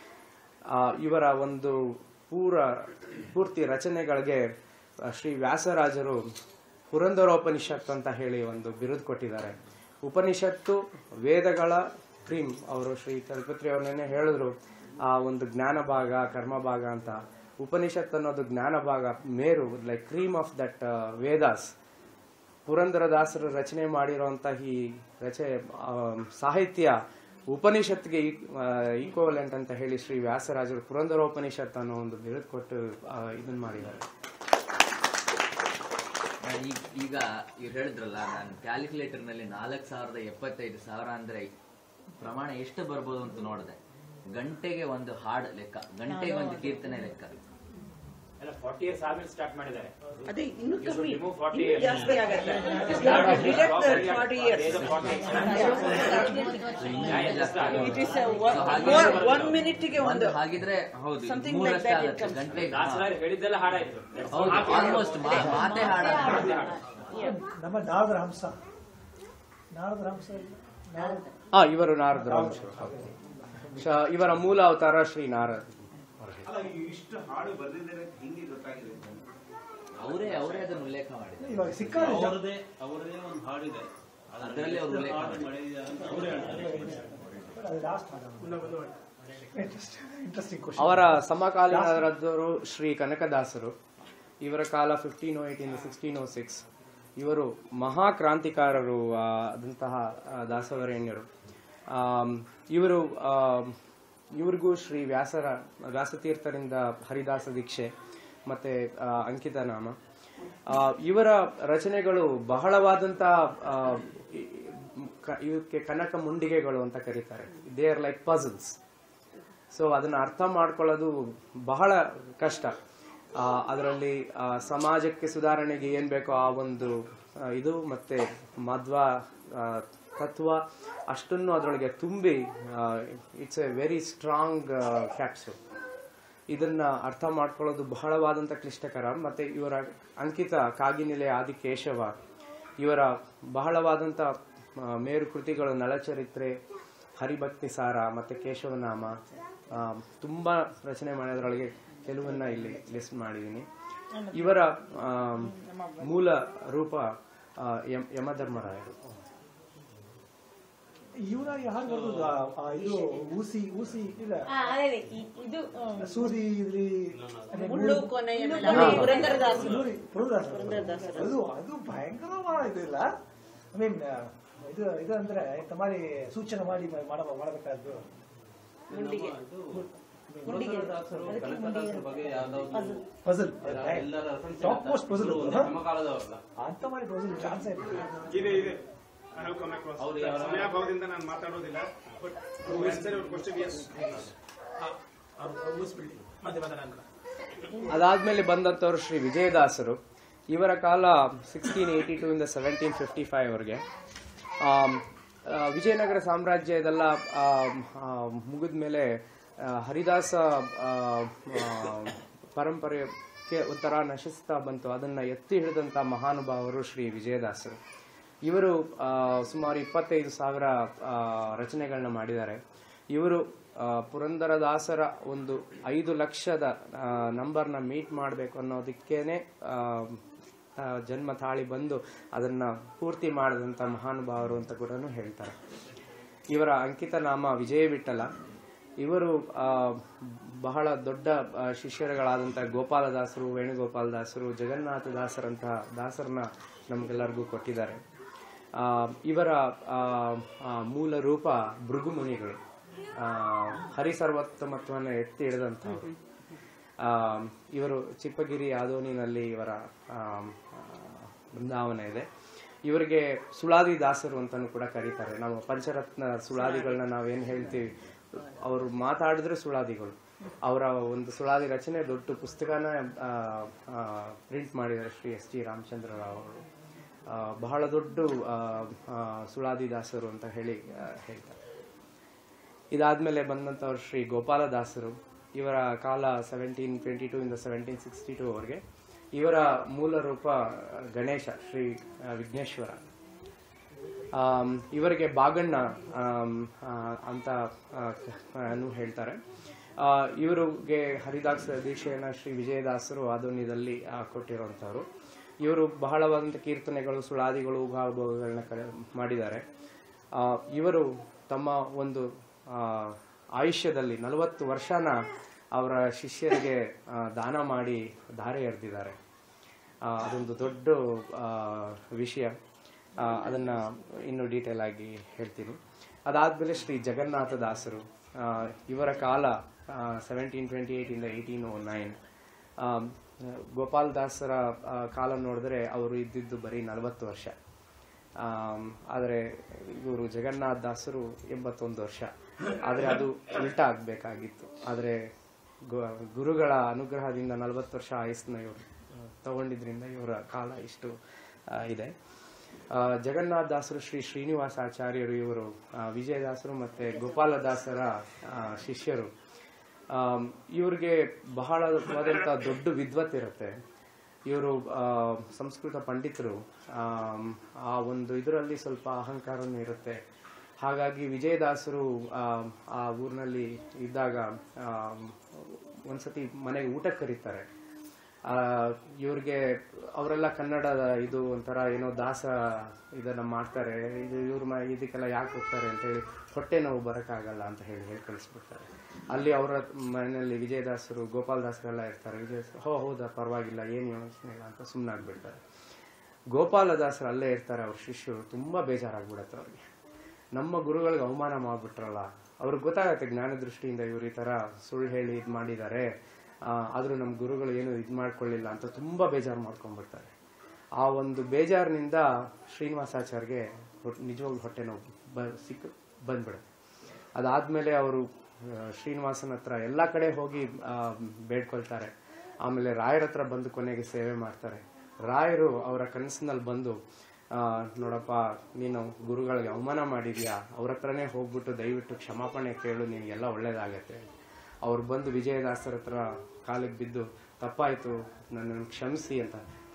[SPEAKER 2] ಆ, ಇವರ ಒಂದು ಪೂರ ಪೂರ್ತಿ ರಚನೆಗಳಿಗೆ ಆ, ಶ್ರೀ ವ್ಯಾಸರಾಜರು ಪುರಂದರೋಪನಿಷತ್ ಅಂತ ಹೇಳಿ ಒಂದು ಬಿರುದು ಕೊಟ್ಟಿದ್ದಾರೆ ಉಪನಿಷತ್ತು ವೇದಗಳ ಕ್ರೀಮ್ ಅವರು ಶ್ರೀ ತಲಪತ್ರಿ ಅವ್ರನ್ನೇ ಹೇಳಿದ್ರು ಆ ಒಂದು ಜ್ಞಾನ ಭಾಗ ಕರ್ಮ ಭಾಗ ಅಂತ ಉಪನಿಷತ್ ಅನ್ನೋದು ಜ್ಞಾನ ಭಾಗ ಮೇರು like cream of that Vedas ಪುರಂದರದಾಸರು ರಚನೆ ಮಾಡಿರುವಂಥ ಈ ರಚನೆ ಆ, ಸಾಹಿತ್ಯ ಉಪನಿಷತ್ಗೆ ಈಕ್ವಲೆಂಟ್ ಅಂತ ಹೇಳಿ ಶ್ರೀ ವ್ಯಾಸರಾಜರು ಪುರಂದರೋಪನಿಷತ್ ಅನ್ನೋ ಒಂದು ಬಿರುದು ಕೊಟ್ಟು ಆ, ಇದನ್ನ ಮಾಡಿದ್ದಾರೆ
[SPEAKER 11] ನಾನ್ ಈಗ ಈಗ ಇವ್ರು ಹೇಳಿದ್ರಲ್ಲ ನಾನು ಕ್ಯಾಲ್ಕುಲೇಟರ್ ನಲ್ಲಿ ನಾಲ್ಕು ಸಾವಿರದ ಎಪ್ಪತ್ತೈದು ಸಾವಿರ ಅಂದ್ರೆ ಪ್ರಮಾಣ ಎಷ್ಟು ಬರ್ಬೋದು ಅಂತ ನೋಡಿದೆ ಗಂಟೆಗೆ ಒಂದು ಹಾಡು ಲೆಕ್ಕ ಗಂಟೆಗೆ ಒಂದು ಕೀರ್ತನೆ ಲೆಕ್ಕ
[SPEAKER 4] ಎಲ್ಲ ಫಾರ್ಟಿ ಇಯರ್ಸ್ ಆದ್ಮೇಲೆ ಸ್ಟಾರ್ಟ್ ಮಾಡಿದ್ದಾರೆ
[SPEAKER 5] ಅದೇ ಇನ್ನೂ
[SPEAKER 4] You should
[SPEAKER 5] ಕಮ್ಮಿ
[SPEAKER 4] remove 40
[SPEAKER 5] ಇನ್ನೂ
[SPEAKER 4] years.
[SPEAKER 5] ಜಾಸ್ತಿ ಆಗತ್ತೆ
[SPEAKER 4] Start with
[SPEAKER 5] Deduct the
[SPEAKER 4] 40
[SPEAKER 5] 40
[SPEAKER 4] years.
[SPEAKER 5] years.
[SPEAKER 4] There is a 40
[SPEAKER 11] Yeah, yeah, just ಆಗಿದೆ.
[SPEAKER 5] It is a
[SPEAKER 11] So
[SPEAKER 5] one-
[SPEAKER 11] ಹಾಗಿದ್ರೆ-
[SPEAKER 5] one- one minute ಗೆ ಒಂದು
[SPEAKER 11] ಹಾಗಿದ್ರೆ ಹೌದು
[SPEAKER 5] Something like
[SPEAKER 11] ಮೂರಷ್ಟೇ
[SPEAKER 5] that it
[SPEAKER 11] ಆಗುತ್ತೆ
[SPEAKER 5] comes.
[SPEAKER 11] ಗಂಟೆಗೆ
[SPEAKER 4] ದಾಸರಾಯರು ಹೇಳಿದ್ದೆಲ್ಲ ಹಾಡಾಯ್ತು
[SPEAKER 11] ಹೌದು ಆಲ್ಮೋಸ್ಟ್ ಮಾತೆ ಹಾಡ
[SPEAKER 13] ನಮ್ಮ ನಾರದ ಹಂಸ ನಾರದ ಹಂಸ ನಾರದ
[SPEAKER 2] ಹಾ ಇವರು ನಾರದ್ರ ವಂಶರು. ಶ- ಇವರ ಮೂಲ ಅವತಾರ ಶ್ರೀ ನಾರದ್
[SPEAKER 14] ಅಲ್ಲ ಇಷ್ಟು ಹಾಡು ಬರ್ದಿದ್ದೇನೆ ಹಿಂಗೆ ಗೊತ್ತಾಗಿದೆ
[SPEAKER 11] ಅವರೇ ಅವರೇ ಅದನ್ನು ಉಲ್ಲೇಖ ಮಾಡಿದ್ದಾರೆ
[SPEAKER 13] ಇವಾಗ ಸಿಕ್ಕಾರೆ ಜನ-
[SPEAKER 12] ಅವರದೇ ಅವರದೇ ಒಂದು ಹಾಡಿದೆ
[SPEAKER 11] ಅದ್ರಲ್ಲಿ ಅವ್ರು ಉಲ್ಲೇಖ
[SPEAKER 12] ಹಾಡು ಮಾಡಿದ್ದಾರೆ ಅಂತ ಅವರೇ ಹೇಳ್ತಾರೆ
[SPEAKER 13] ಅದು ಲಾಸ್ಟ್ ಇಂಟ್ರೆಸ್ಟಿಂಗ್ ಕ್ವಶನ್
[SPEAKER 2] ಅವರ ಸಮಕಾಲೀನರಾದವರು ಶ್ರೀ ಕನಕದಾಸರು ಇವರ ಕಾಲ ಫಿಫ್ಟೀನ್ ಓ ಏಯ್ಟಿಂದ ಸಿಕ್ಸ್ಟೀನ್ ಓ ಸಿಕ್ಸ್ ಇವರು ಮಹಾಕ್ರಾಂತಿಕಾರರು ಆ, ಆದಂತಹ ಆ, ದಾಸವರೇಣ್ಯರು ಆಮ್, ಇವರು ಆಮ್, ಇವ್ರಿಗೂ ಶ್ರೀ ವ್ಯಾಸರ ವ್ಯಾಸತೀರ್ಥರಿಂದ ಹರಿದಾಸ ದೀಕ್ಷೆ ಮತ್ತೆ ಆ, ಅಂಕಿತ ನಾಮ ಆ, ಇವರ ರಚನೆಗಳು ಬಹಳವಾದಂಥ ಆ, ಈ- ಕ- ಇವಕ್ಕೆ ಕನಕ ಮುಂಡಿಗೆಗಳು ಅಂತ ಕರೀತಾರೆ they are like puzzles so ಅದನ್ನ ಅರ್ಥ ಮಾಡ್ಕೊಳ್ಳೋದು ಬಹಳ ಕಷ್ಟ ಅದರಲ್ಲಿ ಸಮಾಜಕ್ಕೆ ಸುಧಾರಣೆಗೆ ಏನ್ ಬೇಕೋ ಆ ಒಂದು ಆ, ಇದು ಮತ್ತೆ ಮಧ್ವ ಆ, ತತ್ವ ಅಷ್ಟನ್ನು ಅದರೊಳಗೆ ತುಂಬಿ it's a very strong capsule ಇದನ್ನ ಅರ್ಥ ಮಾಡ್ಕೊಳ್ಳೋದು ಬಹಳವಾದಂಥ ಕ್ಲಿಷ್ಟಕರ ಮತ್ತೆ ಇವರ ಅಂಕಿತ ಕಾಗಿನೆಲೆ ಆದಿಕೇಶವ ಇವರ ಬಹಳವಾದಂಥ ಆ, ಮೇರು ಕೃತಿಗಳು ನಳಚರಿತ್ರೆ ಹರಿಭಕ್ತಿ ಸಾರ ಮತ್ತು ಕೇಶವನಾಮ ಆ, ತುಂಬ ರಚನೆ ಮಾಡೋದ್ರೊಳಗೆ ಕೆಲವನ್ನ ಇಲ್ಲಿ ಲಿಸ್ಟ್ ಮಾಡಿದ್ದೀನಿ ಇವರ ಆ, ಮೂಲ ರೂಪ ಆ, ಯಮ- ಯಮಧರ್ಮರಾಯರು
[SPEAKER 13] ಇವನ ಯಾರು ಬರ್ತದ ಇದು ಊಸಿ ಊಸಿ ಇಲ್ಲ
[SPEAKER 5] ಆ, ಅದೇ ಅದೇ, ಇ- ಇದು ಆ,
[SPEAKER 13] ಸೂದಿ ಇದ್ರಿ
[SPEAKER 5] ಮುಳ್ಳು ಕೊನೆಯನ್ನೆಲ್ಲ
[SPEAKER 13] ಹಾ.
[SPEAKER 5] ಪುರಂದರದಾಸರು.
[SPEAKER 13] ಪುರಂದರ- ಪುರಂದರದಾಸರು.
[SPEAKER 5] ಪುರಂದರದಾಸರು.
[SPEAKER 13] ಅದು ಅದು ಭಯಂಕರವಾದ ಇದು ಇಲ್ಲ ಐ ಮೀನ್ ಇದು ಇದು ಅಂದ್ರೆ ಎಂತ ಮಾಡಿ ಸೂಚನೆ ಮಾಡಿ ಮಾಡ ಮಾಡಬೇಕಾದ್ದು
[SPEAKER 5] ಮುಂಡಿಗೆ
[SPEAKER 12] ಪುರಂದರದಾಸರು ಕನಕದಾಸರ ಬಗ್ಗೆ ಯಾವ್ದಾದ್ರು
[SPEAKER 13] ಪಜಲ್
[SPEAKER 12] ಎಲ್ಲರ reference
[SPEAKER 13] ಟಾಪ್ ಮೋಸ್ಟ್ ಪಜಲ್
[SPEAKER 12] ಸಮಕಾಲದವ್ರಲ್ಲ
[SPEAKER 13] ಅಂತ ಮಾಡಿ ಪಜಲ್ ಚಾನ್ಸ್
[SPEAKER 10] ಇದೆ ಇದೆ I have come across.
[SPEAKER 12] ಅವ್ರು ಯಾವ-
[SPEAKER 10] ಸಮಯಾಭಾವದಿಂದ ನಾನು ಮಾತಾಡೋದಿಲ್ಲ ಬಟ್ necessary ಅವ್ರ ಕ್ವಶನ್ ಎಸ್
[SPEAKER 8] ಮುಗಿಸ್ಬಿಡಿ ಮತ್ತೆ ಮಾತಾಡೋಣ
[SPEAKER 2] ಅದಾದ್ಮೇಲೆ ಬಂದಂಥವ್ರು ಶ್ರೀ ವಿಜಯದಾಸರು ಇವರ ಕಾಲ ಸಿಕ್ಸ್ಟೀನ್ ಏಯ್ಟಿ ಟೂ ಇಂದ ಸೆವೆಂಟೀನ್ ಫಿಫ್ಟಿ ಫೈವ್ ಅವ್ರಿಗೆ ಆಮ್, ಆ, ವಿಜಯನಗರ ಸಾಮ್ರಾಜ್ಯದೆಲ್ಲ ಮುಗಿದ ಮೇಲೆ ಹರಿದಾಸ ಆ, ಆ, ಪರಂಪರೆಗೆ ಒಂಥರ ನಶಿಸ್ತಾ ಬಂತು ಅದನ್ನು ಎತ್ತಿ ಹಿಡಿದಂಥ ಮಹಾನುಭಾವರು ಶ್ರೀ ವಿಜಯದಾಸರು ಇವರು ಆ, ಸುಮಾರು ಇಪ್ಪತ್ತೈದು ಸಾವಿರ ಆ, ರಚನೆಗಳನ್ನ ಮಾಡಿದ್ದಾರೆ ಇವರು ಆ, ಪುರಂದರದಾಸರ ಒಂದು ಐದು ಲಕ್ಷದ ಆ, ನಂಬರ್ನ ಮೀಟ್ ಮಾಡಬೇಕು ಅನ್ನೋದಕ್ಕೇನೆ ಆ, ಆ, ಜನ್ಮ ತಾಳಿ ಬಂದು ಅದನ್ನ ಪೂರ್ತಿ ಮಾಡಿದಂಥ ಮಹಾನುಭಾವರು ಅಂತ ಕೂಡ ಹೇಳ್ತಾರೆ ಇವರ ಅಂಕಿತ ನಾಮ ವಿಜಯ ವಿಠಲ ಇವರು ಆ, ಬಹಳ ದೊಡ್ಡ ಆ, ಶಿಷ್ಯರುಗಳಾದಂಥ ಗೋಪಾಲದಾಸರು ವೇಣುಗೋಪಾಲದಾಸರು ಜಗನ್ನಾಥ ದಾಸರಂತಹ ದಾಸರನ್ನ ನಮಗೆಲ್ಲರಿಗೂ ಕೊಟ್ಟಿದ್ದಾರೆ ಆ, ಇವರ ಆ, ಆ, ಮೂಲ ರೂಪ ಭೃಗುಮುನಿಗಳು ಆ, ಹರಿಸರ್ವೋತ್ತಮತ್ವವನ್ನು ಎತ್ತಿ ಹಿಡಿದಂಥವ್ರು ಆ, ಇವರು ಚಿಪ್ಪಗಿರಿ ಆದೋನಿನಲ್ಲಿ ಇವರ ಆ, ಆ, ಬೃಂದಾವನ ಇದೆ ಇವರಿಗೆ ಸುಳಾದಿ ದಾಸರು ಅಂತಾನು ಕೂಡ ಕರೀತಾರೆ ನಾವು ಪಂಚರತ್ನ ಸುಳಾದಿಗಳನ್ನ ನಾವೇನು ಹೇಳ್ತೀವಿ ಅವರು ಮಾತಾಡಿದ್ರೆ ಸುಳಾದಿಗಳು ಅವರ ಒಂದು ಸುಳಾದಿ ರಚನೆ ದೊಡ್ಡ ಪುಸ್ತಕನ ಪ್ರಿಂಟ್ ಮಾಡಿದ್ದಾರೆ ಶ್ರೀ ಎಸ್ ಜಿ ರಾಮಚಂದ್ರ ರಾವ್ ಅವರು ಆ, ಬಹಳ ದೊಡ್ಡ ಆ, ಆ, ಸುಳಾದಿ ದಾಸರು ಅಂತ ಹೇಳಿ ಆ, ಹೇಳ್ತಾರೆ ಇದಾದ್ಮೇಲೆ ಬಂದಂಥವ್ರು ಶ್ರೀ ಗೋಪಾಲದಾಸರು ಇವರ ಕಾಲ ಸೆವೆಂಟೀನ್ ಟ್ವೆಂಟಿ ಟೂ ಇಂದ ಸೆವೆಂಟೀನ್ ಸಿಕ್ಸ್ಟಿ ಟೂ ಅವರಿಗೆ ಇವರ ಮೂಲ ರೂಪ ಗಣೇಶ ಶ್ರೀ ಆ, ವಿಘ್ನೇಶ್ವರ ಆಮ್, ಇವರಿಗೆ ಬಾಗಣ್ಣ ಆಮ್, ಆ, ಅಂತ ಆ, ಅನ್ನು ಹೇಳ್ತಾರೆ ಆ, ಇವರಿಗೆ ಹರಿದಾಸ ದೀಕ್ಷೆಯನ್ನ ಶ್ರೀ ವಿಜಯದಾಸರು ಆಧುನ್ಯದಲ್ಲಿ ಆ, ಕೊಟ್ಟಿರುವಂಥವ್ರು ಇವರು ಬಹಳವಾದಂಥ ಕೀರ್ತನೆಗಳು ಸುಳಾದಿಗಳು ಭಾವಗಳನ್ನ ಕಲೆ ಮಾಡಿದ್ದಾರೆ ಆ, ಇವರು ತಮ್ಮ ಒಂದು ಆ, ಆಯುಷ್ಯದಲ್ಲಿ ನಲವತ್ತು ವರ್ಷನ ಅವರ ಶಿಷ್ಯರಿಗೆ ಆ, ದಾನ ಮಾಡಿ ಧಾರೆ ಎರೆದಿದ್ದಾರೆ ಆ, ಅದೊಂದು ದೊಡ್ಡ ಆ, ವಿಷಯ ಆ, ಅದನ್ನ ಇನ್ನು ಡೀಟೇಲ್ ಆಗಿ ಹೇಳ್ತೀನಿ ಅದಾದ್ಮೇಲೆ ಶ್ರೀ ಜಗನ್ನಾಥ ದಾಸರು ಆ, ಇವರ ಕಾಲ ಸೆವೆಂಟೀನ್ ಟ್ವೆಂಟಿ ಏಯ್ಟಿಂದ ಏಯ್ಟೀನ್ ಓ ನೈನ್ ಗೋಪಾಲ್ ದಾಸರ ಆ, ಕಾಲ ನೋಡಿದ್ರೆ ಅವರು ಇದ್ದಿದ್ದು ಬರೀ ನಲವತ್ತು ವರ್ಷ ಆಮ್, ಆದರೆ ಇವರು ಜಗನ್ನಾಥ ದಾಸರು ಎಂಬತ್ತೊಂದು ವರ್ಷ ಆದರೆ ಅದು ಉಲ್ಟಾ ಆಗಬೇಕಾಗಿತ್ತು ಆದರೆ ಗುರುಗಳ ಅನುಗ್ರಹದಿಂದ ನಲವತ್ತು ವರ್ಷ ಆಯಸ್ಸನ್ನ ಇವರು ತಗೊಂಡಿದ್ರಿಂದ ಇವರ ಕಾಲ ಇಷ್ಟು ಆ, ಇದೆ ಆ, ಜಗನ್ನಾಥ ದಾಸರು ಶ್ರೀ ಶ್ರೀನಿವಾಸ ಆಚಾರ್ಯರು ಇವರು ಆ, ವಿಜಯದಾಸರು ಮತ್ತೆ ಗೋಪಾಲದಾಸರ ಆ, ಶಿಷ್ಯರು ಆಮ್, ಇವ್ರಿಗೆ ಬಹಳವಾದಂಥ ದೊಡ್ಡ ವಿದ್ವತ್ ಇರುತ್ತೆ ಇವರು ಸಂಸ್ಕೃತ ಪಂಡಿತರು ಆಮ್, ಆ ಒಂದು ಇದರಲ್ಲಿ ಸ್ವಲ್ಪ ಅಹಂಕಾರನೂ ಇರುತ್ತೆ ಹಾಗಾಗಿ ವಿಜಯದಾಸರು ಆಮ್, ಆ ಊರಿನಲ್ಲಿ ಇದ್ದಾಗ ಆಮ್, ಒಂದ್ಸತಿ ಮನೆಗೆ ಊಟಕ್ಕೆ ಕರೀತಾರೆ ಆ, ಇವ್ರಿಗೆ ಅವರೆಲ್ಲ ಕನ್ನಡದ ಇದು ಒಂಥರ ಏನೋ ದಾಸ ಇದನ್ನ ಮಾಡ್ತಾರೆ ಇದು ಇವ್ರ ಮ ಇದಕ್ಕೆಲ್ಲ ಯಾಕೆ ಹೋಗ್ತಾರೆ ಅಂತೇಳಿ ಹೊಟ್ಟೆ ನೋವು ಬರೋಕ್ಕಾಗಲ್ಲ ಅಂತ ಹೇಳಿ ಹೇಳಿ ಕಳಿಸ್ಬಿಡ್ತಾರೆ ಅಲ್ಲಿ ಅವರ ಮನೆಯಲ್ಲಿ ವಿಜಯದಾಸರು ಗೋಪಾಲದಾಸರೆಲ್ಲ ಇರ್ತಾರೆ ವಿಜಯದಾಸರು ಹೋ ಹೌದಾ ಪರವಾಗಿಲ್ಲ ಏನು ಯೋಚನೆ ಇಲ್ಲ ಅಂತ ಸುಮ್ಮನಾಗ್ಬಿಡ್ತಾರೆ ಗೋಪಾಲದಾಸರು ಅಲ್ಲೇ ಇರ್ತಾರೆ ಅವ್ರ ಶಿಷ್ಯರು ತುಂಬಾ ಬೇಜಾರಾಗ್ಬಿಡತ್ತೆ ಅವ್ರಿಗೆ ನಮ್ಮ ಗುರುಗಳಿಗೆ ಅವಮಾನ ಮಾಡ್ಬಿಟ್ರಲ್ಲ ಅವ್ರಿಗೆ ಗೊತ್ತಾಗತ್ತೆ ಜ್ಞಾನ ದೃಷ್ಟಿಯಿಂದ ಇವ್ರು ಈ ತರ ಸುಳ್ಳು ಹೇಳಿ ಇದು ಮಾಡಿದ್ದಾರೆ ಆದರೂ ನಮ್ಮ ಗುರುಗಳು ಏನು ಇದು ಮಾಡ್ಕೊಳ್ಳಿಲ್ಲ ಅಂತ ತುಂಬಾ ಬೇಜಾರು ಮಾಡ್ಕೊಂಡ್ಬಿಡ್ತಾರೆ ಆ ಒಂದು ಬೇಜಾರಿನಿಂದ ಶ್ರೀನಿವಾಸಾಚಾರ್ಗೆ ಹೊಟ್- ನಿಜವಾಗ್ಲೂ ಹೊಟ್ಟೆ ನೋವು ಬ ಸಿಕ್ಕು ಬಂದ್ಬಿಡುತ್ತೆ ಅದಾದ್ಮೇಲೆ ಅವರು ಶ್ರೀನಿವಾಸನ ಹತ್ರ ಎಲ್ಲ ಕಡೆ ಹೋಗಿ ಆ, ಬೇಡ್ಕೊಳ್ತಾರೆ ಆಮೇಲೆ ರಾಯರ ಹತ್ರ ಬಂದು ಕೊನೆಗೆ ಸೇವೆ ಮಾಡ್ತಾರೆ ರಾಯರು ಅವರ ಕನಸಿನಲ್ಲಿ ಬಂದು ಆ, ನೋಡಪ್ಪ ನೀನು ಗುರುಗಳಿಗೆ ಅವಮಾನ ಮಾಡಿದ್ಯಾ ಅವ್ರ ಹತ್ರನೇ ಹೋಗ್ಬಿಟ್ಟು ದಯವಿಟ್ಟು ಕ್ಷಮಾಪಣೆ ಕೇಳು ನಿನಗೆಲ್ಲ ಒಳ್ಳೇದಾಗತ್ತೆ ಅವ್ರು ಬಂದು ವಿಜಯದಾಸರ ಹತ್ರ ಕಾಲಿಗೆ ಬಿದ್ದು ತಪ್ಪಾಯ್ತು ನನ್ನನ್ನು ಕ್ಷಮಿಸಿ ಅಂತ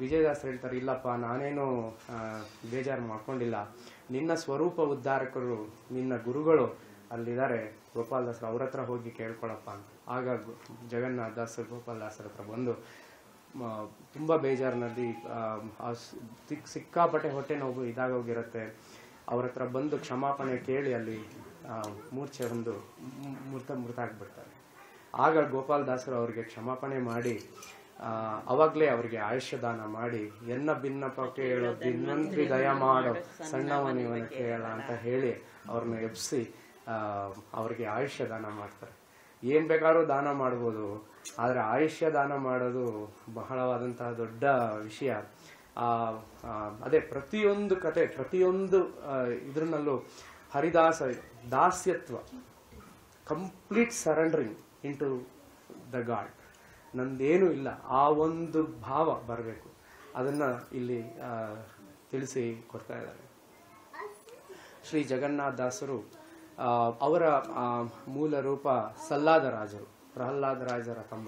[SPEAKER 2] ವಿಜಯದಾಸ್ ಹೇಳ್ತಾರೆ ಇಲ್ಲಪ್ಪ ನಾನೇನು ಆ, ಬೇಜಾರು ಮಾಡ್ಕೊಂಡಿಲ್ಲ ನಿನ್ನ ಸ್ವರೂಪ ಉದ್ಧಾರಕರು ನಿನ್ನ ಗುರುಗಳು ಅಲ್ಲಿದ್ದಾರೆ ಗೋಪಾಲದಾಸರು ಅವ್ರ ಹತ್ರ ಹೋಗಿ ಕೇಳ್ಕೊಳಪ್ಪ ಅಂತ ಆಗ ಗು- ಜಗನ್ನಾಥ ದಾಸರು ಗೋಪಾಲದಾಸರ ಹತ್ರ ಬಂದು ಮ- ತುಂಬ ಬೇಜಾರಿನಲ್ಲಿ ಆ, ಆ ಸ್- ಸಿಕ್- ಸಿಕ್ಕಾಪಟ್ಟೆ ಹೊಟ್ಟೆ ನೋವು ಇದಾಗೋಗಿರುತ್ತೆ ಅವ್ರ ಹತ್ರ ಬಂದು ಕ್ಷಮಾಪಣೆ ಕೇಳಿ ಅಲ್ಲಿ ಆ, ಮೂರ್ಛೆ ಒಂದು ಮ್- ಮೃತ ಮೃತ ಆಗ್ಬಿಡ್ತಾರೆ ಆಗ ಗೋಪಾಲದಾಸರು ಅವರಿಗೆ ಕ್ಷಮಾಪಣೆ ಮಾಡಿ ಆ, ಅವಾಗ್ಲೇ ಅವರಿಗೆ ಆಯುಷ್ಯ ದಾನ ಮಾಡಿ ಎನ್ನ ಭಿನ್ನಪ ಕೇಳು ಭಿನ್ನಂತ್ರಿ ದಯ ಮಾಡು ಸಣ್ಣವನಿವನ ಕೇಳ ಅಂತ ಹೇಳಿ ಅವ್ರನ್ನ ಎಬ್ಸಿ ಆ, ಅವ್ರಿಗೆ ಆಯುಷ್ಯ ದಾನ ಮಾಡ್ತಾರೆ ಏನ್ ಬೇಕಾದ್ರೂ ದಾನ ಮಾಡ್ಬೋದು ಆದ್ರೆ ಆಯುಷ್ಯ ದಾನ ಮಾಡೋದು ಬಹಳವಾದಂತಹ ದೊಡ್ಡ ವಿಷಯ ಆ ಆ, ಅದೇ ಪ್ರತಿಯೊಂದು ಕತೆ ಪ್ರತಿಯೊಂದು ಆ, ಇದ್ರನಲ್ಲೂ ಹರಿದಾಸ ದಾಸ್ಯತ್ವ complete surrendering into the God ನಂದೇನು ಇಲ್ಲ ಆ ಒಂದು ಭಾವ ಬರಬೇಕು ಅದನ್ನ ಇಲ್ಲಿ ಆ, ತಿಳಿಸಿ ಕೊಡ್ತಾ ಇದ್ದಾರೆ ಶ್ರೀ ಜಗನ್ನಾಥ ದಾಸರು ಆ, ಅವರ ಆ, ಮೂಲ ರೂಪ ಸಲ್ಲಾದ ರಾಜರು ಪ್ರಹ್ಲಾದ ರಾಜರ ತಮ್ಮ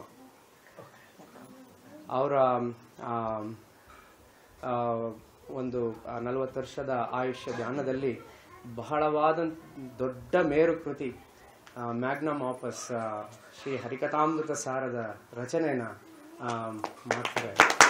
[SPEAKER 2] ಅವರ ಆ, ಆ, ಒಂದು ನಲವತ್ತು ವರ್ಷದ ಆಯುಷ್ಯ ಧ್ಯಾನದಲ್ಲಿ ಬಹಳವಾದ ದೊಡ್ಡ ಮೇರು ಕೃತಿ ಮ್ಯಾಗ್ನಮ್ ಆಪಸ್ ಶ್ರೀ ಹರಿಕಥಾಮೃತ ಸಾರದ ರಚನೆಯನ್ನ ಆ, ಮಾಡ್ತಾರೆ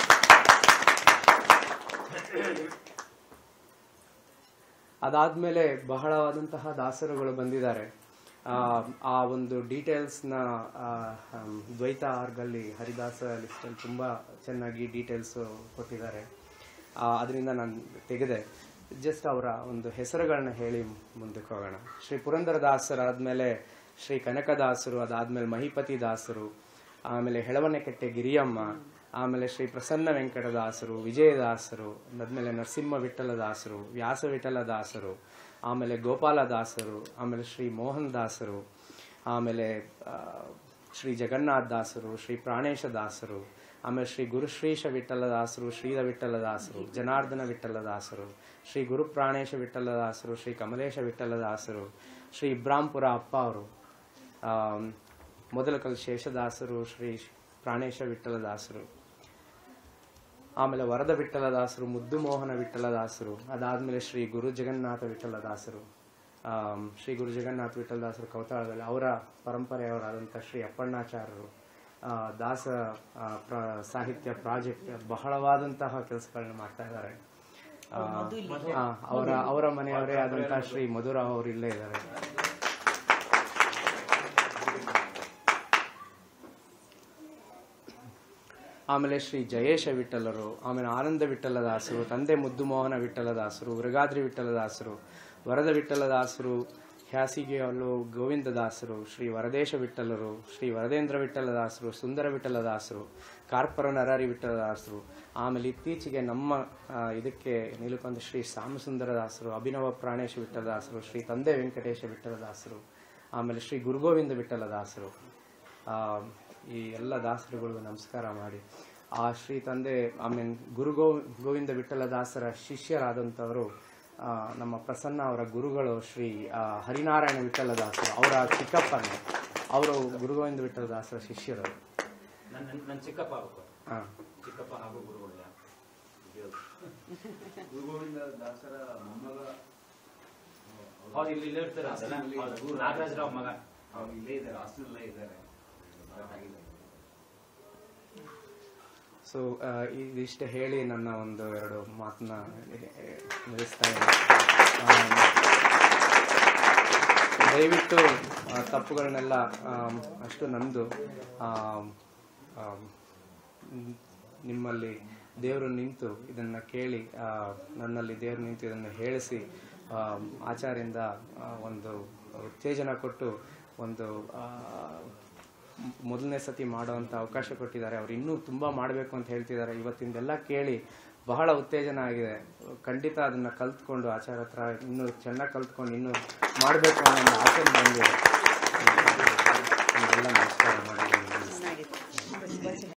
[SPEAKER 2] ಅದಾದ್ಮೇಲೆ ಬಹಳವಾದಂತಹ ದಾಸರುಗಳು ಬಂದಿದ್ದಾರೆ ಆ, ಆ ಒಂದು ಡೀಟೇಲ್ಸ್ನ ದ್ವೈತ ಆರ್ಗಲ್ಲಿ ಹರಿದಾಸ ಲಿಸ್ಟಲ್ಲಿ ತುಂಬ ಚೆನ್ನಾಗಿ ಡೀಟೇಲ್ಸ್ ಕೊಟ್ಟಿದ್ದಾರೆ ಆ, ಅದರಿಂದ ನಾನು ತೆಗೆದೆ ಜಸ್ಟ್ ಅವರ ಒಂದು ಹೆಸರುಗಳನ್ನ ಹೇಳಿ ಮುಂದಕ್ಕೆ ಹೋಗೋಣ ಶ್ರೀ ಪುರಂದರದಾಸರಾದ್ಮೇಲೆ ಶ್ರೀ ಕನಕದಾಸರು ಅದಾದ್ಮೇಲೆ ಮಹಿಪತಿ ದಾಸರು ಆಮೇಲೆ ಹೆಳವನೆಕಟ್ಟೆ ಗಿರಿಯಮ್ಮ ಆಮೇಲೆ ಶ್ರೀ ಪ್ರಸನ್ನ ವೆಂಕಟದಾಸರು ವಿಜಯದಾಸರು ಅದಾದ್ಮೇಲೆ ನರಸಿಂಹ ವಿಠಲದಾಸರು ವ್ಯಾಸ ವಿಠಲದಾಸರು ಆಮೇಲೆ ಗೋಪಾಲದಾಸರು ಆಮೇಲೆ ಶ್ರೀ ಮೋಹನ್ ದಾಸರು ಆಮೇಲೆ ಆ, ಶ್ರೀ ಜಗನ್ನಾಥ ದಾಸರು ಶ್ರೀ ಪ್ರಾಣೇಶ ದಾಸರು ಆಮೇಲೆ ಶ್ರೀ ಗುರುಶ್ರೀಶ ವಿಠಲದಾಸರು ಶ್ರೀಧ ವಿಠಲದಾಸರು ಜನಾರ್ದನ ವಿಠಲದಾಸರು ಶ್ರೀ ಗುರು ಪ್ರಾಣೇಶ ವಿಠಲದಾಸರು ಶ್ರೀ ಕಮಲೇಶ ವಿಠಲದಾಸರು ಶ್ರೀ ಇಬ್ರಾಂಪುರ ಅಪ್ಪ ಅವರು ಆಮ್, ಮೊದಲ ಕಲ್ ಶೇಷದಾಸರು ಶ್ರೀ ಪ್ರಾಣೇಶ ವಿಠಲದಾಸರು ಆಮೇಲೆ ವರದ ವಿಠಲದಾಸರು ಮುದ್ದು ಮೋಹನ ವಿಠಲದಾಸರು ಅದಾದ್ಮೇಲೆ ಶ್ರೀ ಗುರು ಜಗನ್ನಾಥ ವಿಠಲದಾಸರು ಆಮ್, ಶ್ರೀ ಗುರು ಜಗನ್ನಾಥ ವಿಠಲದಾಸರು ಕೌತಾಳದಲ್ಲಿ ಅವರ ಪರಂಪರೆಯವರಾದಂಥ ಶ್ರೀ ಅಪ್ಪಣ್ಣಾಚಾರ್ಯರು ಆ, ದಾಸ ಆ, ಪ್ರ- ಸಾಹಿತ್ಯ ಪ್ರಾಜೆಕ್ಟ್ ಬಹಳವಾದಂತಹ ಕೆಲಸಗಳನ್ನ ಮಾಡ್ತಾ ಇದ್ದಾರೆ ಆ, ಆ, ಅವರ ಅವರ ಮನೆಯವರೇ ಆದಂತಹ ಶ್ರೀ ಮಧುರಾವ್ ಅವರು ಇಲ್ಲೇ ಇದ್ದಾರೆ ಆಮೇಲೆ ಶ್ರೀ ಜಯೇಶ ವಿಠಲರು ಆಮೇಲೆ ಆನಂದ ವಿಠಲದಾಸರು ತಂದೆ ಮುದ್ದು ಮೋಹನ ವಿಠಲದಾಸರು ಮೃಗಾದ್ರಿ ವಿಠಲದಾಸರು ವರದ ವಿಠಲದಾಸರು ಹ್ಯಾಸಿಗೆ ಅಲ್ಲು ಗೋವಿಂದದಾಸರು ಶ್ರೀ ವರದೇಶ ವಿಠಲರು ಶ್ರೀ ವರದೇಂದ್ರ ವಿಠಲದಾಸರು ಸುಂದರ ವಿಠಲದಾಸರು ಕಾರ್ಪರ ನರಹರಿ ವಿಠಲದಾಸರು ಆಮೇಲೆ ಇತ್ತೀಚೆಗೆ ನಮ್ಮ ಆ, ಇದಕ್ಕೆ ನಿಲುಕೊಂಡ ಶ್ರೀ ಸಾಮಸುಂದರದಾಸರು ಅಭಿನವ ಪ್ರಾಣೇಶ ವಿಠಲದಾಸರು ಶ್ರೀ ತಂದೆ ವೆಂಕಟೇಶ ವಿಠಲದಾಸರು ಆಮೇಲೆ ಶ್ರೀ ಗುರುಗೋವಿಂದ ವಿಠಲದಾಸರು ಆ, ಈ ಎಲ್ಲ ದಾಸರುಗಳು ನಮಸ್ಕಾರ ಮಾಡಿ ಆ ಶ್ರೀ ತಂದೆ ಐ ಮೀನ್ ಗುರು ಗೋ ಗೋವಿಂದ ವಿಠಲದಾಸರ ಶಿಷ್ಯರಾದಂಥವರು ಆ, ನಮ್ಮ ಪ್ರಸನ್ನ ಅವರ ಗುರುಗಳು ಶ್ರೀ ಆ, ಹರಿನಾರಾಯಣ ವಿಠಲದಾಸರು ಅವರ ಚಿಕ್ಕಪ್ಪನೇ ಅವರು ಗುರುಗೋವಿಂದ ವಿಠಲದಾಸರ ಶಿಷ್ಯರು
[SPEAKER 4] ನನ್ನ ನನ್ನ ಚಿಕ್ಕಪ್ಪ ಆಗ್ಬೇಕು
[SPEAKER 2] ಹಾ.
[SPEAKER 4] ಚಿಕ್ಕಪ್ಪ ಹಾಗೂ ಗುರುಗಳು
[SPEAKER 14] ಗುರುಗೋವಿಂದ ದಾಸರ ಮೊಮ್ಮಗ
[SPEAKER 4] ಹೌದು ಇಲ್ಲಿ ಇಲ್ಲೇ ಇರ್ತಾರೆ ಅದೆಲ್ಲ ಹೌದು, ಗುರು ನಾಗರಾಜರಾವ್ ಮಗ
[SPEAKER 14] ಅವ್ರು ಇಲ್ಲೇ ಇದ್ದಾರೆ ಹಾಸ್ಟೆಲ್ ಇದ್ದಾರೆ ಆಗಿಲ್ಲ
[SPEAKER 2] ಸೊ ಇದಿಷ್ಟು ಹೇಳಿ ನನ್ನ ಒಂದು ಎರಡು ಮಾತನ್ನ ಮುಗಿಸ್ತಾ ಇದ್ದೀನಿ ಆ, ದಯವಿಟ್ಟು ಆ, ತಪ್ಪುಗಳನ್ನೆಲ್ಲ ಆಮ್, ಅಷ್ಟು ನಂದು ಆಮ್, ಆಮ್, ಮ್, ನಿಮ್ಮಲ್ಲಿ ದೇವರು ನಿಂತು ಇದನ್ನ ಕೇಳಿ ಆ, ನನ್ನಲ್ಲಿ ದೇವರು ನಿಂತು ಇದನ್ನು ಹೇಳಿಸಿ ಆಮ್, ಆಚಾರ್ಯರಿಂದ ಆ, ಒಂದು ಉತ್ತೇಜನ ಕೊಟ್ಟು ಒಂದು ಆ, ಮೊದಲನೇ ಸತಿ ಮಾಡುವಂಥ ಅವಕಾಶ ಕೊಟ್ಟಿದ್ದಾರೆ ಅವ್ರು ಇನ್ನೂ ತುಂಬ ಮಾಡಬೇಕು ಅಂತ ಹೇಳ್ತಿದ್ದಾರೆ ಇವತ್ತಿಂದೆಲ್ಲ ಕೇಳಿ ಬಹಳ ಉತ್ತೇಜನ ಆಗಿದೆ ಖಂಡಿತ ಅದನ್ನ ಕಲ್ತ್ಕೊಂಡು ಆಚಾರ ಹತ್ರ ಇನ್ನೂ ಚೆನ್ನಾಗಿ ಕಲ್ತ್ಕೊಂಡು ಇನ್ನೂ ಮಾಡಬೇಕು ಅನ್ನೋ ಒಂದು ಆಸೆ ಬಂದಿದೆ ನಿಮ್ಗೆಲ್ಲ ನಮಸ್ಕಾರ ಮಾಡಿದ್ದೀನಿ